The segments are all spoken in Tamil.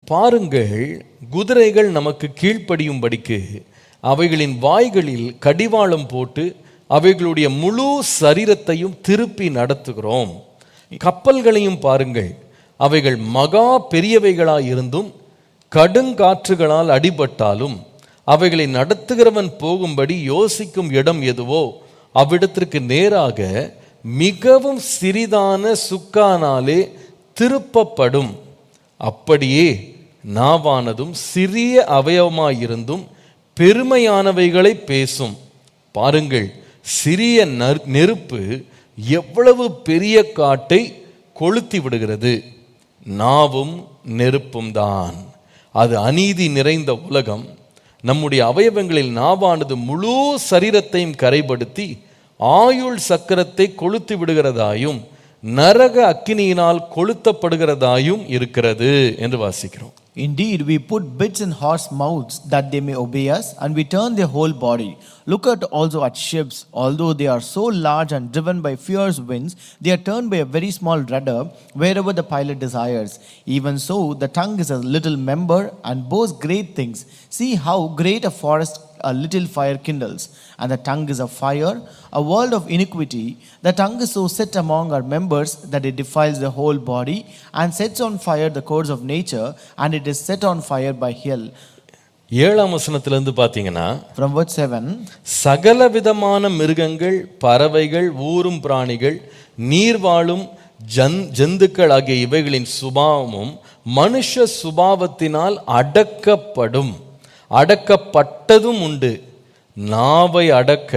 பாருங்கள் குதிரைகள் நமக்கு கீழ்ப்படியும்படிக்கு அவைகளின் வாய்களில் கடிவாளம் போட்டு அவைகளுடைய முழு சரீரத்தையும் திருப்பி நடத்துகிறோம் கப்பல்களையும் பாருங்கள் அவைகள் மகா பெரியவைகளாயிருந்தும் கடுங்காற்றுகளால் அடிபட்டாலும் அவைகளை நடத்துகிறவன் போகும்படி யோசிக்கும் இடம் எதுவோ அவ்விடத்திற்கு நேராக மிகவும் சிறிதான சுக்கானாலே திருப்பப்படும் அப்படியே நாவானதும் சிறிய அவயவமாயிருந்தும் பெருமையானவைகளை பேசும் பாருங்கள் சிறிய நர்- நெருப்பு எவ்வளவு பெரிய காட்டை கொளுத்தி விடுகிறது நாவும் நெருப்பும் தான் அது அநீதி நிறைந்த உலகம் நம்முடைய அவயவங்களில் நாவானது முழு சரீரத்தையும் கரைப்படுத்தி ஆயுள் சக்கரத்தை கொளுத்தி விடுகிறதாயும் நரக அக்கினியினால் கொளுத்தப்படுகிறதாயும் இருக்கிறது என்று வாசிக்கிறோம் Indeed, we put bits in horse mouths that they may obey us, and we turn their whole body. Look at also at ships. Although they are so large and driven by fierce winds, they are turned by a very small rudder wherever the pilot desires. Even so, the tongue is a little member and boasts great things. See how great a forest a little fire kindles, and the tongue is a fire, a world of iniquity. The tongue is so set among our members that it defiles the whole body and sets on fire the course of nature, and it is set on fire by hell. ஏழாம் வசனத்திலிருந்து பார்த்தீங்கன்னா From verse 7 சகல விதமான மிருகங்கள் பறவைகள் ஊரும் பிராணிகள் நீர்வாழும் ஜன் ஜந்துக்கள் ஆகிய இவைகளின் சுபாவமும் மனுஷ சுபாவத்தினால் அடக்கப்படும் அடக்கப்பட்டதும் உண்டு நாவை அடக்க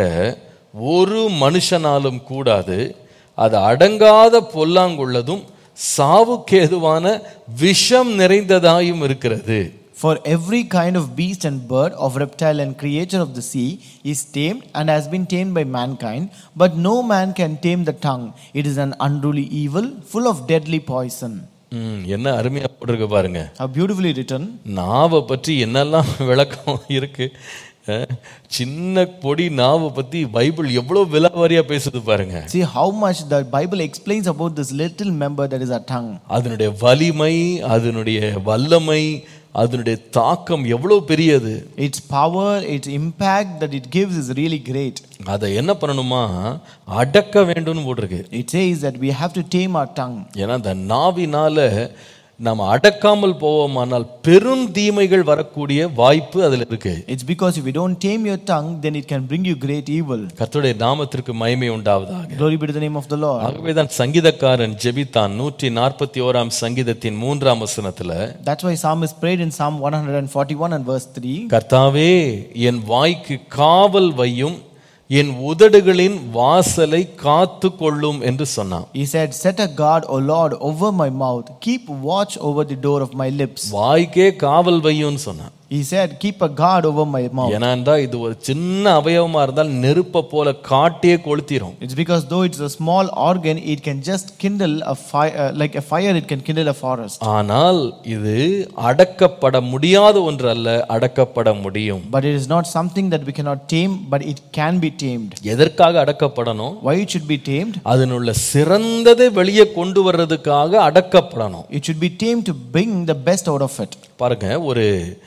ஒரு மனுஷனாலும் கூடாது அது அடங்காத பொல்லாங்குள்ளதும் சாவுக்கேதுவான விஷம் நிறைந்ததாயும் இருக்கிறது For every kind of beast and bird, of reptile and creature of the sea is tamed and has been tamed by mankind, but no man can tame the tongue. It is an unruly evil, full of deadly poison. ம், என்ன அருமையா போட்டிருக்கு பாருங்க How beautifully written. நாவை பற்றி என்னெல்லாம் விளக்கம் இருக்கு அஹ், சின்ன பொடி நாவை பத்தி பைபிள் எவ்வளவு விலாவாரியா பேசுது பாருங்க See how much the Bible explains about this little member that is our tongue. அதனுடைய வலிமை அதனுடைய வல்லமை அதனுடைய தாக்கம் எவ்வளவு பெரியது Its power, its impact that it gives is really great. அதை என்ன பண்ணணுமா அடக்க வேண்டும்னு போட்டிருக்கு It says that we have to tame our tongue. ஏன்னா அந்த நாவினால நம்ம அடக்காமல் போவோமானால் பெருந்தீமைகள் வரக்கூடிய வாய்ப்பு அதுல இருக்கு It's because if you don't tame your tongue, then it can bring you great evil. கர்த்தருடைய நாமத்திற்கு மகிமை உண்டாவதாக Glory be to the name of the Lord. ஆகவேதான் சங்கீதக்காரன் ஜெபித்தான் நூற்றி நாற்பத்தி ஓராம் சங்கீதத்தின் மூன்றாம் வசனத்துல That's why psalmist prayed in Psalm 141 and verse 3. கர்த்தாவே என் வாய்க்கு காவல் வையும் என் உதடுகளின் வாசலை காத்து கொள்ளும் என்று சொன்னான் He said, Set a guard, O Lord, over my mouth. Keep watch over the door of my lips. வாய்க்கே காவல் வையும்னு சொன்னான் He said, Keep a guard over my mouth. ஏன்னா இது ஒரு சின்ன அவயவமா இருந்தால் நெருப்பை போல காட்டியே கொளுத்திரும் It's because though it's a small organ, it can just kindle a fire, uh, like a fire, it can kindle a forest. ஆனால் இது அடக்கப்பட முடியாத ஒன்று அல்ல அடக்கப்பட முடியும் But it is not something that we cannot tame, but it can be tamed. எதற்காக அடக்கப்படணும் Why it should be tamed? அதனுள்ள சிறந்ததை வெளியே கொண்டு வர்றதுக்காக அடக்கப்படணும் It should be tamed to bring the best out of it. பாருங்க ஒரு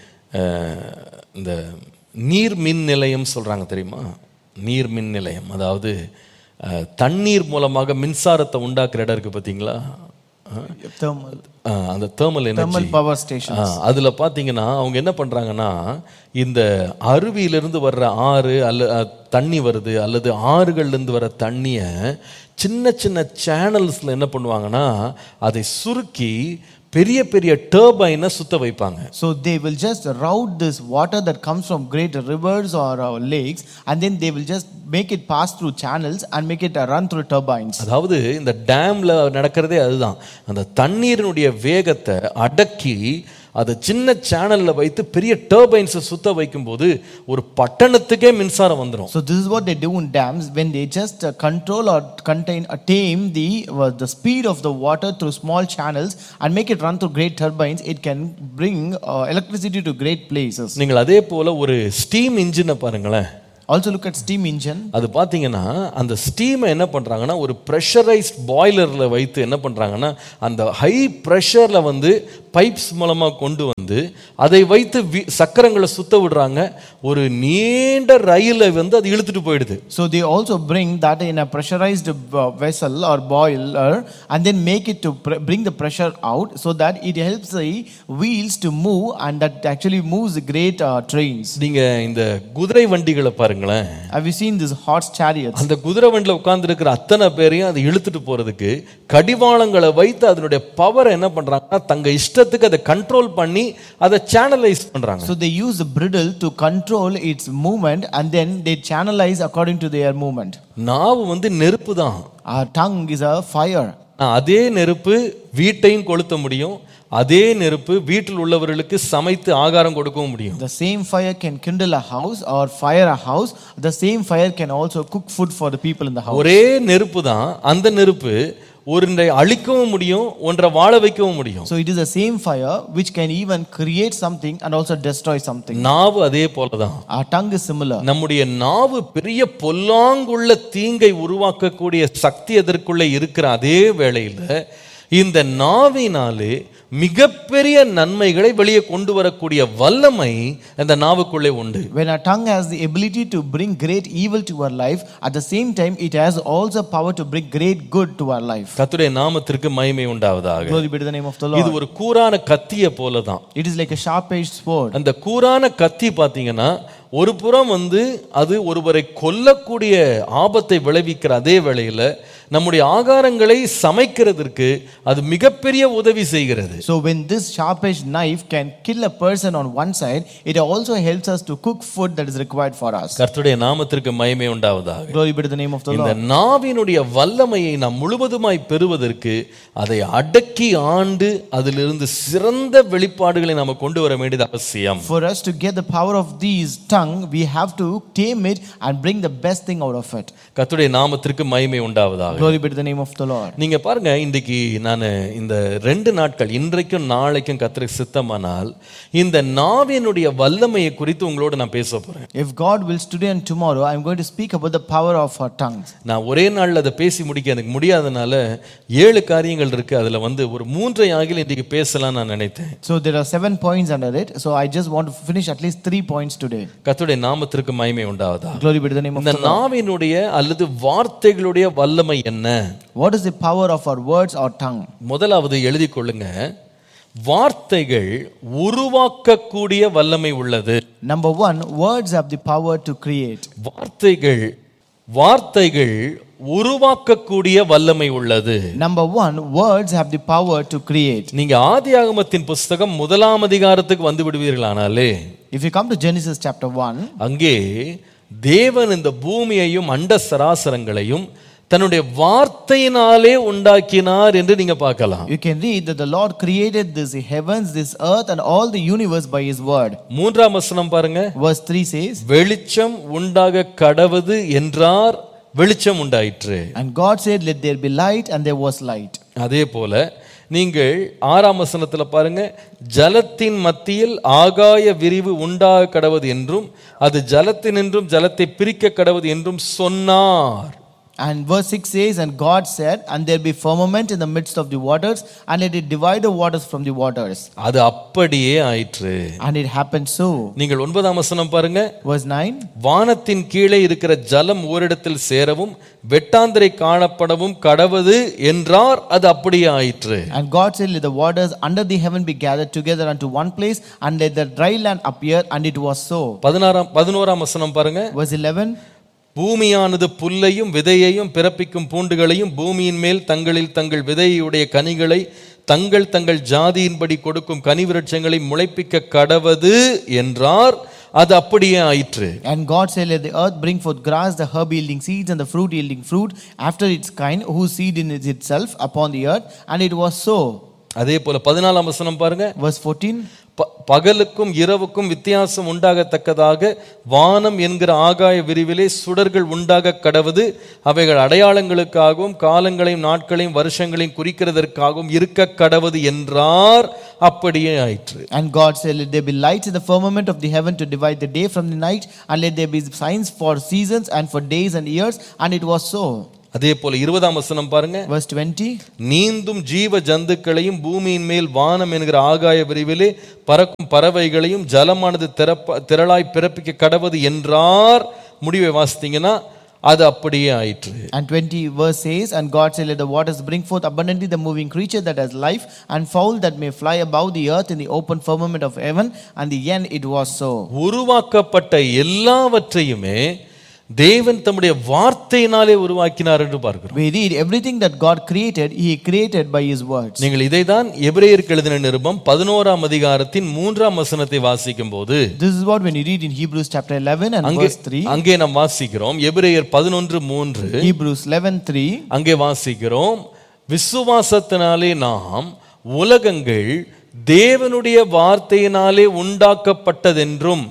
அஹ், இந்த நீர் மின் நிலையம் சொல்றாங்க தெரியுமா நீர் மின் நிலையம் அதாவது அஹ், தண்ணீர் மூலமாக மின்சாரத்தை உண்டாக்குற இடம் இருக்கு பார்த்தீங்களா அஹ், Thermal, அஹ், அந்த thermal thermal energy power station. அதுல பாத்தீங்கன்னா அவங்க என்ன பண்றாங்கன்னா இந்த அருவியிலிருந்து வர்ற ஆறு அல்ல அஹ், தண்ணி வருது அல்லது ஆறுகள்ல இருந்து வர தண்ணியை சின்ன சின்ன சேனல்ஸ்ல என்ன பண்ணுவாங்கன்னா அதை சுருக்கி பெரிய பெரிய டர்பைனை சுத்த வைப்பாங்க So they will just route this water that comes from great rivers or uh, lakes, and then they will just make it pass through channels and make it uh, run through turbines. அதாவது இந்த டேம்ல நடக்கிறதே அதுதான் அந்த தண்ணீரினுடைய வேகத்தை அடக்கி அதை சின்ன சேனல்ல வைத்து பெரிய டர்பைன்ஸை சுத்த வைக்கும்போது ஒரு பட்டணத்துக்கே மின்சாரம் வந்துடும் So this is what they do in dams when they just uh, control or contain or tame the uh, the speed of the water through small channels and make it run through great turbines. It can bring uh, electricity to great places. நீங்கள் அதே போல ஒரு ஸ்டீம் இன்ஜினை பாருங்களேன் Also look at steam engine. அது பார்த்தீங்கன்னா அந்த ஸ்டீமை என்ன பண்ணுறாங்கன்னா ஒரு ப்ரெஷரைஸ்ட் பாய்லரில் வைத்து என்ன பண்ணுறாங்கன்னா அந்த ஹை ப்ரெஷரில் வந்து பைப்ஸ் மூலமா கொண்டு வந்து அதை வைத்து வி- சக்கரங்களை சுத்த விடுறாங்க ஒரு நீண்ட ரயிலை வந்து அது இழுத்துட்டு போயிடுது So they also bring that in a pressurized uh, vessel or boiler and then make it to pr- bring the pressure out so that it helps the wheels to move and that actually moves the great uh, trains. நீங்க இந்த குதிரை வண்டிகளை பாருங்களேன் Have you seen these horse chariots? அந்த குதிரை வண்டியில் உட்கார்ந்து இருக்கிற அத்தனை பேரையும் அதை இழுத்துட்டு போறதுக்கு கடிவாளங்களை வைத்து அதனுடைய பவரை என்ன பண்றாங்கன்னா தங்க இஷ்டத்துக்கு அதை கண்ட்ரோல் பண்ணி அதை சேனலைஸ் பண்றாங்க So they use the bridle to control its movement and then they channelize according to their movement. நாவு வந்து நெருப்பு தான் Our tongue is a fire. அதே நெருப்பு வீட்டையும் கொளுத்த முடியும் அதே நெருப்பு வீட்டில் உள்ளவர்களுக்கு சமைத்து ஆகாரம் கொடுக்கவும் முடியும் The same fire can kindle a house or fire a house. The same fire can also cook food for the people in the house. ஒரே நெருப்பு தான் அந்த நெருப்பு ஒன்றை அழிக்கவும் முடியும் ஒன்றை வாழ வைக்கவும் முடியும் So it is the same fire which can even create something and also destroy something. நாவு அதே போலதான் Our tongue is similar. நம்முடைய நாவு பெரிய பொல்லாங்குள்ள தீங்கை உருவாக்கக்கூடிய சக்தி அதற்குள்ள இருக்கிற அதே வேளையில இந்த நாவினாலே மிகப்பெரிய நன்மைகளை வெளியே கொண்டு வரக்கூடிய வல்லமை அந்த நாவுக்குள்ளே உண்டு When our tongue has the ability to bring great evil to our life, at the same time, it has also power to bring great good to our life. கர்த்தருடைய நாமத்திற்கு மகிமை உண்டாவதாக Glory be to the name of the இது Lord. ஒரு கூரான கத்திய போலதான் It is like a sharp edged sword. அந்த கூரான கத்தி பார்த்தீங்கன்னா ஒரு புறம் வந்து அது ஒருவரை கொல்லக்கூடிய ஆபத்தை விளைவிக்கிற அதே வேளையில நம்முடைய ஆகாரங்களை சமைக்கிறதற்கு அது மிகப்பெரிய உதவி செய்கிறது So when this sharp edged knife can kill a person on one side, it also helps us to cook food that is required for us. கர்த்தருடைய நாமத்திற்கு மகிமை உண்டாவதாக Glory be to the name of the இந்த Lord. நாவினுடைய வல்லமையை நாம் முழுவதுமாய் பெறுவதற்கு அதை அடக்கி ஆண்டு அதிலிருந்து சிறந்த வெளிப்பாடுகளை நாம் கொண்டு வர வேண்டியது அவசியம் For us to get the power of these tongue, we have to tame it and bring the best thing out of it. கர்த்தருடைய நாமத்திற்கு மகிமை உண்டாவதாக Glory be to the name of the Lord. நீங்க பாருங்க இன்றைக்கு நான் இந்த ரெண்டு நாட்கள் இன்றைக்கும் நாளைக்கும் கத்திரிக்கு சித்தமானால் இந்த நாவினுடைய வல்லமையை குறித்து உங்களோட நான் பேச போறேன் If God wills today and tomorrow, I'm going to speak about the power of our tongues. நான் ஒரே நாள்ல அதை பேசி முடிக்க எனக்கு முடியாதனால ஏழு காரியங்கள் இருக்கு அதுல வந்து ஒரு மூன்றை ஆகில் இன்றைக்கு பேசலாம் நான் நினைத்தேன் So there are seven points under it. So I just want to finish at least three points today. கர்த்தருடைய நாமத்திற்கு மகிமை உண்டாவதா Glory be to the name of இந்த the Lord. நாவினுடைய அல்லது வார்த்தைகளுடைய வல்லமை என்ன What is the power of our words or tongue? முதலாவது எழுதி கொள்ளுங்க வார்த்தைகள் உருவாக்கக்கூடிய வல்லமை உள்ளது Number one, words have the power to create. வார்த்தைகள் வார்த்தைகள் உருவாக்கக்கூடிய வல்லமை உள்ளது Number one, words have the power to create. நீங்க ஆதியாகமத்தின் புஸ்தகம் முதலாம் அதிகாரத்துக்கு வந்து விடுவீர்களானாலே If you come to Genesis chapter 1, அங்கே தேவன் இந்த பூமியையும் அண்ட சராசரங்களையும் தன்னுடைய வார்த்தையினாலே உண்டாக்கினார் என்று நீங்க பார்க்கலாம் you can read that the Lord created this heavens, this earth, and all the universe by His word. மூன்றாம் வசனம் பாருங்க Verse 3 says, வெளிச்சம் உண்டாக கடவது என்றார் வெளிச்சம் உண்டாயிற்று And God said, Let there be light, and there was light. அதே போல நீங்கள் ஆறாம் வசனத்துல பாருங்க ஜலத்தின் மத்தியில் ஆகாய விரிவு உண்டாக கடவது என்றும் அது ஜலத்தினின்றும் ஜலத்தை பிரிக்க கடவது என்றும் சொன்னார் And verse 6 says, And God said, And there be firmament in the midst of the waters, and let it divide the waters from the waters. அது அப்படியே ஆயிற்று And it happened so. நீங்கள் ஒன்பதாம் வசனம் பாருங்க Verse 9 வானத்தின் கீழே இருக்கிற ஜலம் ஓரிடத்தில் சேரவும் வெட்டாந்தரை காணப்படவும் கடவது என்றார் அது அப்படியே ஆயிற்று And God said, Let the waters under the heaven be gathered together unto one place, and let the dry land appear, and it was so. பதினாறாம் பதினோராம் வசனம் பாருங்க Verse 11 பூமியானது புல்லையும் விதையையும் பிறப்பிக்கும் பூண்டுகளையும் பூமியின் மேல் தங்களில் தங்கள் விதையுடைய கனிகளை தங்கள் தங்கள் ஜாதியின்படி கொடுக்கும் கனிவிருட்சங்களை முளைப்பிக்க கடவது என்றார் அது அப்படியே ஆயிற்று And God said, Let the earth bring forth grass, the herb yielding seeds, and the fruit yielding fruit after its kind, whose seed in it itself upon the earth. And it was so. அதே போல பதினாலாம் வசனம் பாருங்க Verse 14 ப- பகலுக்கும் இரவுக்கும் வித்தியாசம் உண்டாகத்தக்கதாக வானம் என்கிற ஆகாய விரிவிலே சுடர்கள் உண்டாக கடவது அவைகள் அடையாளங்களுக்காகவும் காலங்களையும் நாட்களையும் வருஷங்களையும் குறிக்கிறதற்காகவும் இருக்க கடவது என்றார் அப்படியே ஆயிற்று And God said, Let there be lights in the firmament of the heaven to divide the day from the night, and let there be signs for seasons and for days and years. And it was so. அதே போல இருபதாம் வசனம் பாருங்க Verse 20. நீந்தும் ஜீவ ஜந்துக்களையும் பூமியின் மேல் வானம் என்கிற ஆகாய விரிவிலே பறக்கும் பறவைகளையும் ஜலமானது திறப்ப திரளாய் பிறப்பிக்க கடவது என்றார் முடிவை வாசித்தீங்கன்னா அது அப்படியே ஆயிற்று And 20 verse says, And God said, Let the waters bring forth abundantly the moving creature that has life, and fowl that may fly above the earth in the open firmament of heaven. And the end it was so. உருவாக்கப்பட்ட எல்லாவற்றையுமே தேவன் தம்முடைய வார்த்தையினாலே உருவாக்கினார் என்று பார்க்கிறோம் We read everything that God created, He created by His words. நீங்கள் இதைதான் எபிரேயருக்கு எழுதின நிருபம் பதினோராம் அதிகாரத்தின் மூன்றாம் வசனத்தை வாசிக்கும் போது This is what when you read in Hebrews chapter 11 and அங்கே verse 3. அங்கே நாம் வாசிக்கிறோம் எபிரேயர் பதினொன்று மூன்று Hebrews 11 3. அங்கே வாசிக்கிறோம் விசுவாசத்தினாலே நாம் உலகங்கள் தேவனுடைய வார்த்தையினாலே உண்டாக்கப்பட்டதென்றும்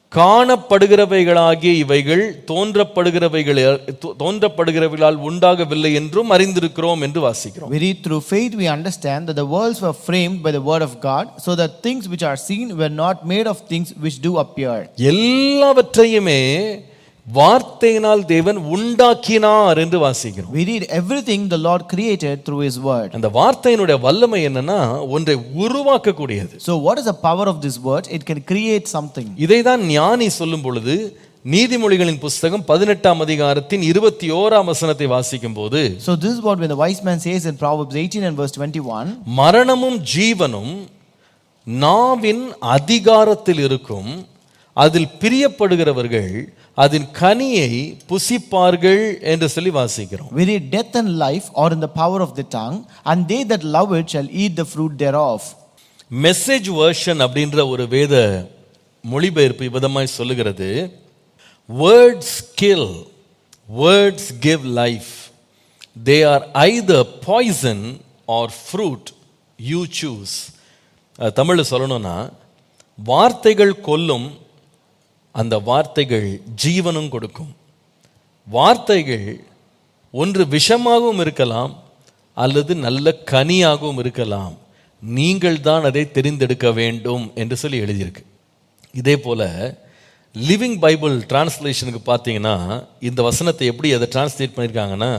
காணப்படுகிறவைகளாகிய இவைகள் தோன்றப்படுகிறவைகள் தோ- தோன்றப்படுகிறவைகளால் உண்டாகவில்லை என்றும் அறிந்திருக்கிறோம் என்று வாசிக்கிறோம் We read through faith, we understand that the worlds were framed by the word of God, so that things which are seen were not made of things which do appear. எல்லாவற்றையுமே வார்த்தையினால் தேவன் உண்டாக்கினார் என்று வாசிக்கிறோம் We read everything the Lord created through His word. அந்த வார்த்தையினுடைய வல்லமை என்னன்னா ஒன்றை உருவாக்கக்கூடியது So, what is the power of this word? It can create something. இதைதான் ஞானி சொல்லும் பொழுது நீதிமொழிகளின் புஸ்தகம் பதினெட்டாம் அதிகாரத்தின் இருபத்தி ஓராம் வசனத்தை வாசிக்கும் போது So, this is what when the wise man says in Proverbs 18 and verse 21 மரணமும் ஜீவனும் நாவின் அதிகாரத்தில் இருக்கும் அதில் பிரியப்படுகிறவர்கள் அதன் கனியை புசிப்பார்கள் என்று சொல்லி வாசிக்கிறோம் We read, Death and life are in the power of the tongue, and they that love it shall eat the fruit thereof. Message version அப்படின்ற ஒரு வேத மொழிபெயர்ப்பு விதமாய் சொல்லுகிறது words kill words give life they are either poison or fruit you choose தமிழில் சொல்லணும்னா வார்த்தைகள் கொல்லும் அந்த வார்த்தைகள் ஜீவனும் கொடுக்கும் வார்த்தைகள் ஒன்று விஷமாகவும் இருக்கலாம் அல்லது நல்ல கனியாகவும் இருக்கலாம் நீங்கள் தான் அதை தெரிந்தெடுக்க வேண்டும் என்று சொல்லி எழுதியிருக்கு இதே போல லிவிங் பைபிள் டிரான்ஸ்லேஷனுக்கு பார்த்தீங்கன்னா இந்த வசனத்தை எப்படி அதை டிரான்ஸ்லேட் பண்ணியிருக்காங்கன்னா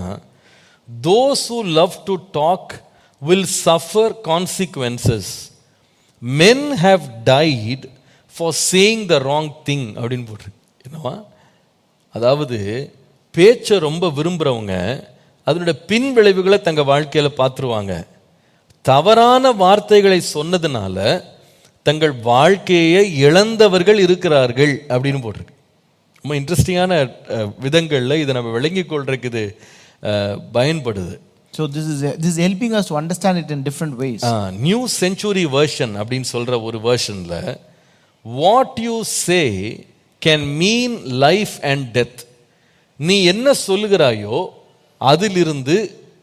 those who love to talk will suffer consequences men have died for saying the wrong thing அப்படின்னு போட்டிருக்கு என்னவா அதாவது பேச்சை ரொம்ப விரும்புகிறவங்க அதனுடைய பின் விளைவுகளை தங்கள் வாழ்க்கையில் பார்த்துருவாங்க தவறான வார்த்தைகளை சொன்னதுனால தங்கள் வாழ்க்கையை இழந்தவர்கள் இருக்கிறார்கள் அப்படின்னு போட்டிருக்கு ரொம்ப இன்ட்ரெஸ்டிங்கான விதங்களில் இதை நம்ம விளங்கிக் கொள்றதுக்கு இது அஹ், பயன்படுது So, this is, this is helping us to understand it in different ways. New Century version அப்படின்னு சொல்ற ஒரு வெர்ஷன்ல what you say can mean life and death நீ என்ன சொல்லுகிறாயோ அதிலிருந்து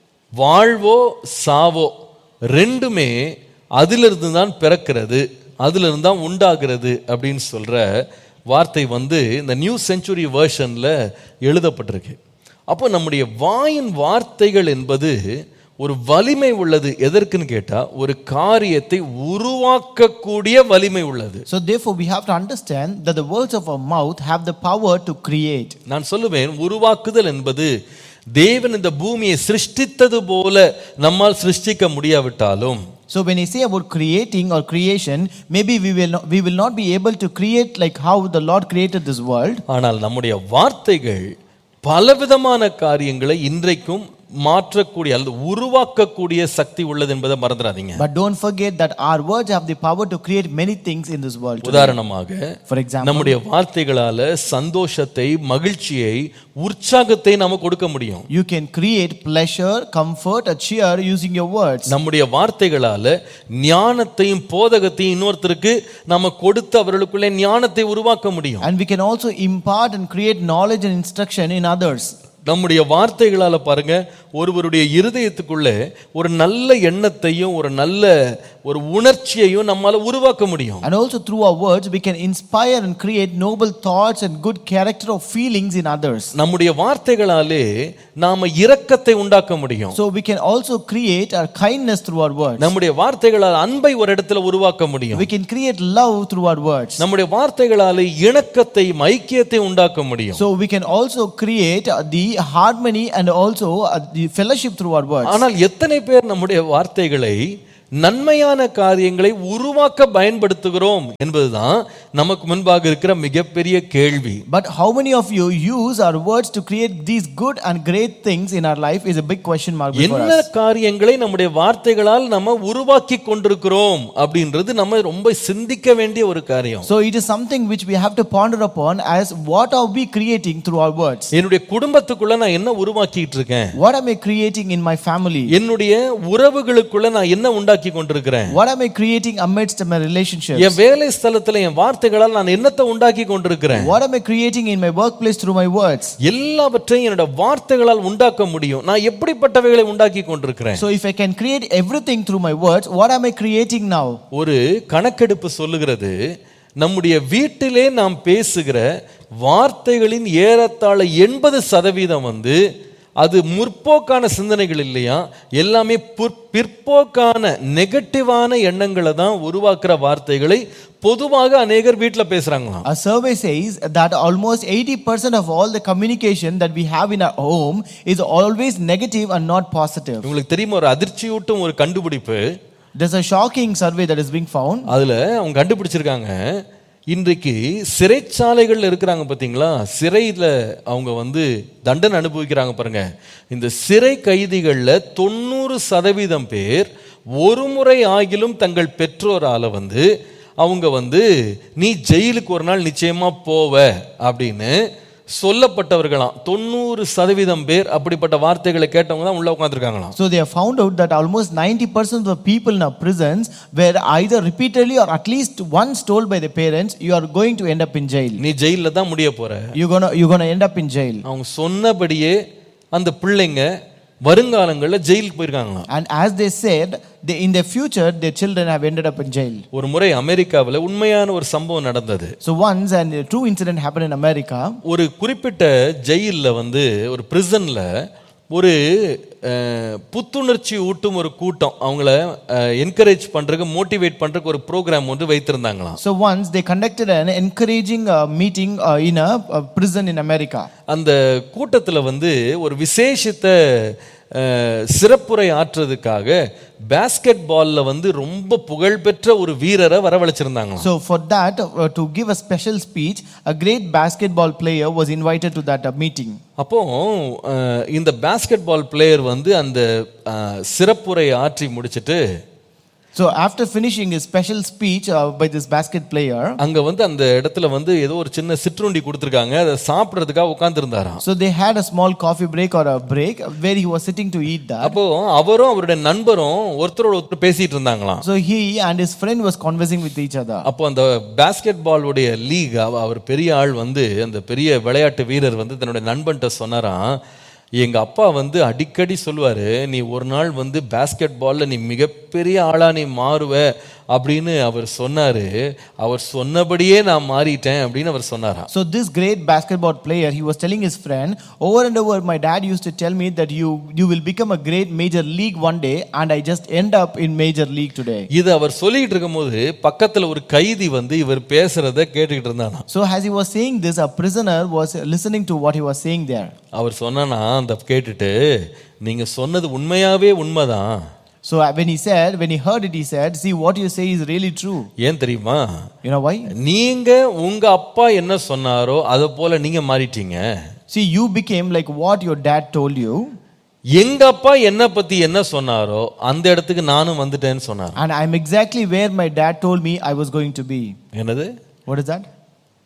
வாழ்வோ சாவோ ரெண்டுமே அதிலிருந்து தான் பிறக்கிறது அதிலிருந்து தான் உண்டாகிறது அப்படின்னு சொல்ற வார்த்தை வந்து இந்த நியூ செஞ்சுரி வெர்ஷன்ல எழுதப்பட்டிருக்கு அப்போ நம்முடைய வாயின் வார்த்தைகள் என்பது ஒரு வலிமை உள்ளது எதற்குன்னு கேட்டா ஒரு காரியத்தை உருவாக்கக்கூடிய வலிமை உள்ளது So, therefore, we have to understand that the words of our mouth have the power to create. நான் சொல்லுவேன் உருவாக்குதல் என்பது தேவன் இந்த பூமியை சிருஷ்டித்தது போல நம்மால் சிருஷ்டிக்க முடியாவிட்டாலும் So, when I say about creating or creation, maybe we will not, we will not be able to create like how the Lord created this world. ஆனால் நம்முடைய வார்த்தைகள் பலவிதமான காரியங்களை இன்றைக்கும் மாற்றக்கூடிய அல்லது உருவாக்கக்கூடிய சக்தி உள்ளது என்பதை மறந்துடாதீங்க But don't forget that our words have the power to create many things in this world. today. உதாரணமாக For example, நம்முடைய வார்த்தைகளால சந்தோஷத்தை மகிழ்ச்சியை உற்சாகத்தை நாம கொடுக்க முடியும் you can create pleasure, comfort, or cheer using your words. நம்முடைய வார்த்தைகளால ஞானத்தையும் போதகத்தையும் இன்னொருத்தருக்கு நாம கொடுத்து அவர்களுக்குள்ளே ஞானத்தை உருவாக்க முடியும் And we can also impart and create knowledge and instruction in others. நம்முடைய வார்த்தைகளால பாருங்க ஒருவருடைய இருதயத்துக்குள்ளே ஒரு நல்ல எண்ணத்தையும் ஒரு நல்ல ஒரு உணர்ச்சியையும் நம்மால உருவாக்க முடியும் And also through our words, we can inspire and create noble thoughts and good character of feelings in others. நம்முடைய வார்த்தைகளாலே நாம இரக்கத்தை உண்டாக்க முடியும் So we can also create our kindness through our words. நம்முடைய வார்த்தைகளால் அன்பை ஒரு இடத்துல உருவாக்க முடியும் We can create love through our words. நம்முடைய வார்த்தைகளாலே இணக்கத்தையும் ஐக்கியத்தை உண்டாக்க முடியும் So we can also create uh, the harmony and also uh, the fellowship through our words. ஆனால் எத்தனை பேர் நம்முடைய வார்த்தைகளை நன்மையான காரியங்களை உருவாக்க பயன்படுத்துகிறோம் என்பதுதான் நமக்கு முன்பாக இருக்கிற மிகப்பெரிய கேள்வி But how many of you use our words to create these good and great things in our life is a big question mark before என்ன us. காரியங்களை நம்முடைய வார்த்தைகளால் நம்ம உருவாக்கி கொண்டிருக்கிறோம் அப்படின்றது நம்ம ரொம்ப சிந்திக்க வேண்டிய ஒரு காரியம் So it is something which we have to ponder upon as what are we creating through our words? என்னுடைய குடும்பத்துக்குள்ள நான் என்ன உருவாக்கிட்டு இருக்கேன் What am I creating in my family? என்னுடைய உறவுகளுக்குள்ள நான் என்ன உண்டாக்கி கொண்டிருக்கிறேன் What am I creating amidst my relationships? என் வேலை ஸ்தலத்துல என் வார்த்தைகளால் நான் என்னத்தை உண்டாக்கி கொண்டிருக்கிறேன் What am I creating in my workplace through my words? எல்லாவற்றையும் என்னோட வார்த்தைகளால் உண்டாக்க முடியும் நான் எப்படிப்பட்டவைகளை உண்டாக்கி கொண்டிருக்கிறேன் So if I can create everything through my words, what am I creating now? ஒரு கணக்கெடுப்பு சொல்லுகிறது நம்முடைய வீட்டிலே நாம் பேசுகிற வார்த்தைகளின் ஏறத்தாழ எண்பது சதவீதம் வந்து அது முற்போக்கான சிந்தனைகள் இல்லையா எல்லாமே புற்- பிற்போக்கான நெகட்டிவான எண்ணங்களை தான் உருவாக்குற வார்த்தைகளை பொதுவாக அநேகர் வீட்டில் பேசுறாங்களாம் A survey says that almost 80% of all the communication that we have in our home is always negative and not positive. உங்களுக்கு தெரியுமா ஒரு அதிர்ச்சியூட்டும் ஒரு கண்டுபிடிப்பு There's a shocking survey that is being found. அதுல அவங்க கண்டுபிடிச்சிருக்காங்க இன்றைக்கு சிறைச்சாலைகள்ல இருக்கிறாங்க பாத்தீங்களா சிறையில அவங்க வந்து தண்டனை அனுபவிக்கிறாங்க பாருங்க இந்த சிறை கைதிகள்ல தொண்ணூறு சதவீதம் பேர் ஒரு முறை ஆகிலும் தங்கள் பெற்றோரால வந்து அவங்க வந்து நீ ஜெயிலுக்கு ஒரு நாள் நிச்சயமா போவ அப்படின்னு சொல்லப்பட்டவர்களாம் தொண்ணூறு சதவீதம் பேர் அப்படிப்பட்ட வார்த்தைகளை கேட்டவங்க தான் உள்ள உட்காந்துருக்காங்களாம் So they have found out that almost 90% of the people in our prisons were either repeatedly or at least once told by the parents, you are going to end up in jail. நீ ஜெயில தான் முடிய போற You're gonna, you're gonna end up in jail. அவங்க சொன்னபடியே அந்த பிள்ளைங்க வருங்காலங்களில் ஜெயிலுக்கு போயிருக்காங்களாம் And as they said, they, in the future, their children have ended up in jail. ஒரு முறை அமெரிக்காவில் உண்மையான ஒரு சம்பவம் நடந்தது So once, and a true incident happened in America. ஒரு குறிப்பிட்ட ஜெயிலில் வந்து ஒரு பிரிசனில் ஒரு அஹ், புத்துணர்ச்சி ஊட்டும் ஒரு கூட்டம் அவங்கள என்கரேஜ் பண்ணுறதுக்கு மோட்டிவேட் பண்ணுறதுக்கு ஒரு ப்ரோக்ராம் ஒன்று வைத்திருந்தாங்களாம் So once they conducted an encouraging uh, meeting uh, in a, a prison in America. அந்த கூட்டத்தில் வந்து ஒரு விசேஷித்த அஹ், சிறப்புரை ஆற்றுறதுக்காக பேஸ்கெட் பால்ல வந்து ரொம்ப புகழ்பெற்ற ஒரு வீரரை வரவழைச்சிருந்தாங்களாம் So for that, uh, to give a special speech, a great basketball player was invited to that uh, meeting. அப்போ அஹ், இந்த பாஸ்கெட் பால் பிளேயர் வந்து அந்த அஹ், சிறப்புரை ஆற்றி முடிச்சிட்டு So after finishing his special speech uh, by this basket player, அங்க வந்து அந்த இடத்துல வந்து ஏதோ ஒரு சின்ன சிற்றுண்டி கொடுத்துருக்காங்க அதை சாப்பிட்றதுக்காக உட்காந்துருந்தாராம் so they had a small coffee break or a break where he was sitting to eat that. அப்போ அவரும் அவருடைய நண்பரும் ஒருத்தரோட ஒருத்தர் பேசிட்டு இருந்தாங்களாம் So he and his friend was conversing with each other. அப்போ அந்த பாஸ்கெட் பாலுடைய லீக் அவர் பெரிய ஆள் வந்து அந்த பெரிய விளையாட்டு வீரர் வந்து தன்னுடைய நண்பன்கிட்ட சொன்னாராம் எங்க அப்பா வந்து அடிக்கடி சொல்லுவாரு நீ ஒரு நாள் வந்து பாஸ்கெட் பால்ல நீ மிகப்பெரிய ஆளா நீ மாறுவ அப்படின்னு அவர் சொன்னாரு அவர் சொன்னபடியே நான் மாறிட்டேன் அப்படின்னு அவர் சொன்னாராம் So this great basketball player, he was telling his friend, over and over, my dad used to tell me that you you will become a great major league one day, and I just end up in major league today. இது அவர் சொல்லிட்டு இருக்கும்போது பக்கத்துல ஒரு கைதி வந்து இவர் பேசுறத கேட்டுக்கிட்டு இருந்தானா So as he was saying this, a prisoner was listening to what he was saying there. அவர் சொன்னானா அந்த கேட்டுட்டு நீங்க சொன்னது உண்மையாவே உண்மைதான் So when he said, when he heard it, he said, "See, what you say is really true. ஏன் தெரியுமா You know why? நீங்க உங்க அப்பா என்ன சொன்னாரோ அதை போல நீங்க மாறிட்டீங்க See, you became like what your dad told you, எங்க அப்பா என்ன பத்தி என்ன சொன்னாரோ அந்த இடத்துக்கு நானும் வந்துட்டேன்னு சொன்னார் and I'm exactly where my dad told me I was going to be." என்னது What is that?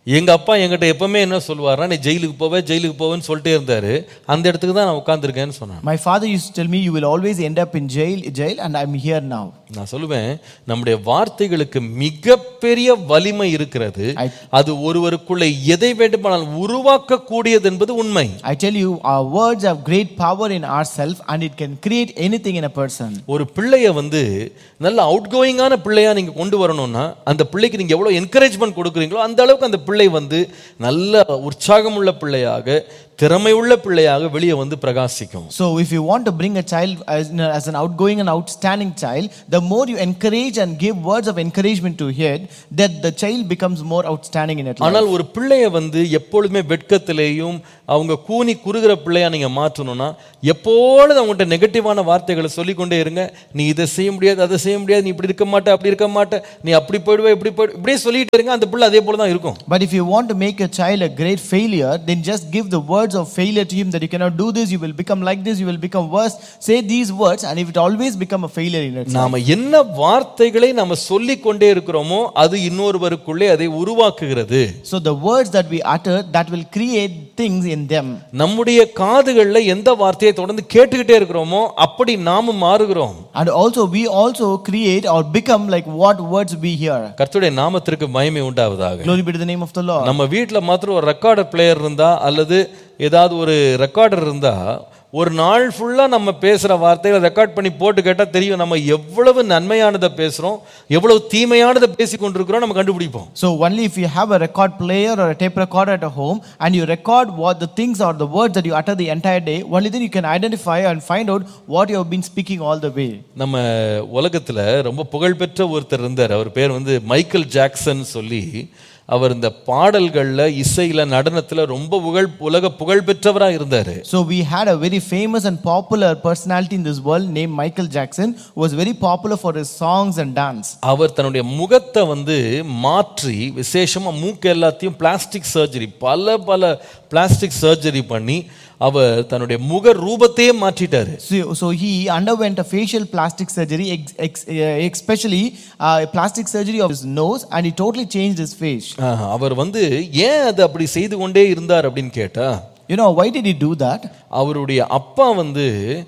எங்க அப்பா என்கிட்ட எப்பவுமே என்ன சொல்லுவாருன்னா நீ ஜெயிலுக்கு போவே ஜெயிலுக்கு போவேன்னு சொல்லிட்டே இருந்தாரு அந்த இடத்துக்கு தான் நான் உட்கார்ந்திருக்கேன்னு சொன்னேன் My father used to tell me, You will always end up in jail, jail, and I'm here now. நான் சொல்லுவேன் நம்முடைய வார்த்தைகளுக்கு மிகப்பெரிய வலிமை இருக்கிறது I- அது ஒருவருக்குள்ள எதை வேண்டுமானால் உருவாக்கக்கூடியது என்பது உண்மை I tell you, our words have great power in ourselves, and it can create anything in a person. ஒரு பிள்ளைய வந்து நல்ல அவுட் கோயிங்கான பிள்ளையா நீங்க கொண்டு வரணும்னா அந்த பிள்ளைக்கு நீங்க எவ்வளவு என்கரேஜ்மெண்ட் கொடுக்குறீங்களோ அந்த அளவுக்கு அந்த பிள்ளை வந்து நல்ல உற்சாகமுள்ள பிள்ளையாக திறமையுள்ள பிள்ளையாக வெளியே வந்து பிரகாசிக்கும் So, if you want to bring a child as, as an outgoing and outstanding child, the more you encourage and give words of encouragement to it, that the child becomes more outstanding in it. life. ஆனால் ஒரு பிள்ளைய வந்து எப்பொழுதுமே வெட்கத்திலேயும் அவங்க கூனி குறுகிற பிள்ளையா நீங்க மாற்றணும்னா எப்பொழுதும் அவங்ககிட்ட நெகட்டிவான வார்த்தைகளை சொல்லிக்கொண்டே இருங்க நீ இதை செய்ய முடியாது அதை செய்ய முடியாது நீ இப்படி இருக்க மாட்ட அப்படி இருக்க மாட்ட நீ அப்படி போயிடுவே இப்படி போயிடு இப்படியே சொல்லிட்டு இருங்க அந்த பிள்ளை அதே போல தான் இருக்கும் But if you want to make your child a great failure, then just give the words of failure to him that you cannot do this, you will become like this, you will become worse. Say these words, and if it always become a failure in it. நாம என்ன வார்த்தைகளை நாம சொல்லிக் கொண்டே இருக்கிறோமோ அது இன்னொருவருக்குள்ளே அதை உருவாக்குகிறது So the words that we utter, that will create things in them. நம்முடைய காதுகள்ல எந்த வார்த்தையை தொடர்ந்து கேட்டுக்கிட்டே இருக்கிறோமோ அப்படி நாம மாறுகிறோம் And also, we also create or become like what words we hear. கர்த்தருடைய நாமத்திற்கு மகிமை உண்டாவதாக Glory be to the name of the Lord. நம்ம வீட்டில் மாத்திரம் ஒரு ரெக்கார்டர் பிளேயர் இருந்தா அல்லது ஏதாவது ஒரு ரெக்கார்டர் இருந்தா ஒரு நாள் ஃபுல்லா நம்ம பேசுற வார்த்தைகளை ரெக்கார்ட் பண்ணி போட்டு கேட்டா தெரியும் நம்ம எவ்வளவு நன்மையானதை பேசுறோம் எவ்வளவு தீமையானதை பேசி கொண்டிருக்கிறோம் நம்ம கண்டுபிடிப்போம் So only if you have a record player or a tape recorder at a home and you record what the things or the words that you utter the entire day, only then you can identify and find out what you have been speaking all the way. நம்ம உலகத்துல ரொம்ப புகழ்பெற்ற ஒருத்தர் இருந்தார் அவர் பேர் வந்து மைக்கேல் ஜாக்சன் சொல்லி அவர் இந்த பாடல்கள்ல இசையில நடனத்துல ரொம்ப புகழ் உலக புகழ்பெற்றவரா இருந்தாரு So we had a very famous and popular personality in this world named Michael Jackson, who was very popular for his songs and dance. அவர் தன்னுடைய முகத்தை வந்து மாற்றி விசேஷமா மூக்கு எல்லாத்தையும் பிளாஸ்டிக் சர்ஜரி பல பல பிளாஸ்டிக் சர்ஜரி பண்ணி அவர் தன்னுடைய முக ரூபத்தையே மாற்றிட்டாரு So, so he underwent a facial plastic surgery, ex, ex, uh, especially uh, plastic surgery of his nose, and he totally changed his face. ஆஹ், அவர் வந்து ஏன் அது அப்படி செய்து கொண்டே இருந்தார் அப்படின்னு கேட்டா You know, why did he do that? அவருடைய அப்பா வந்து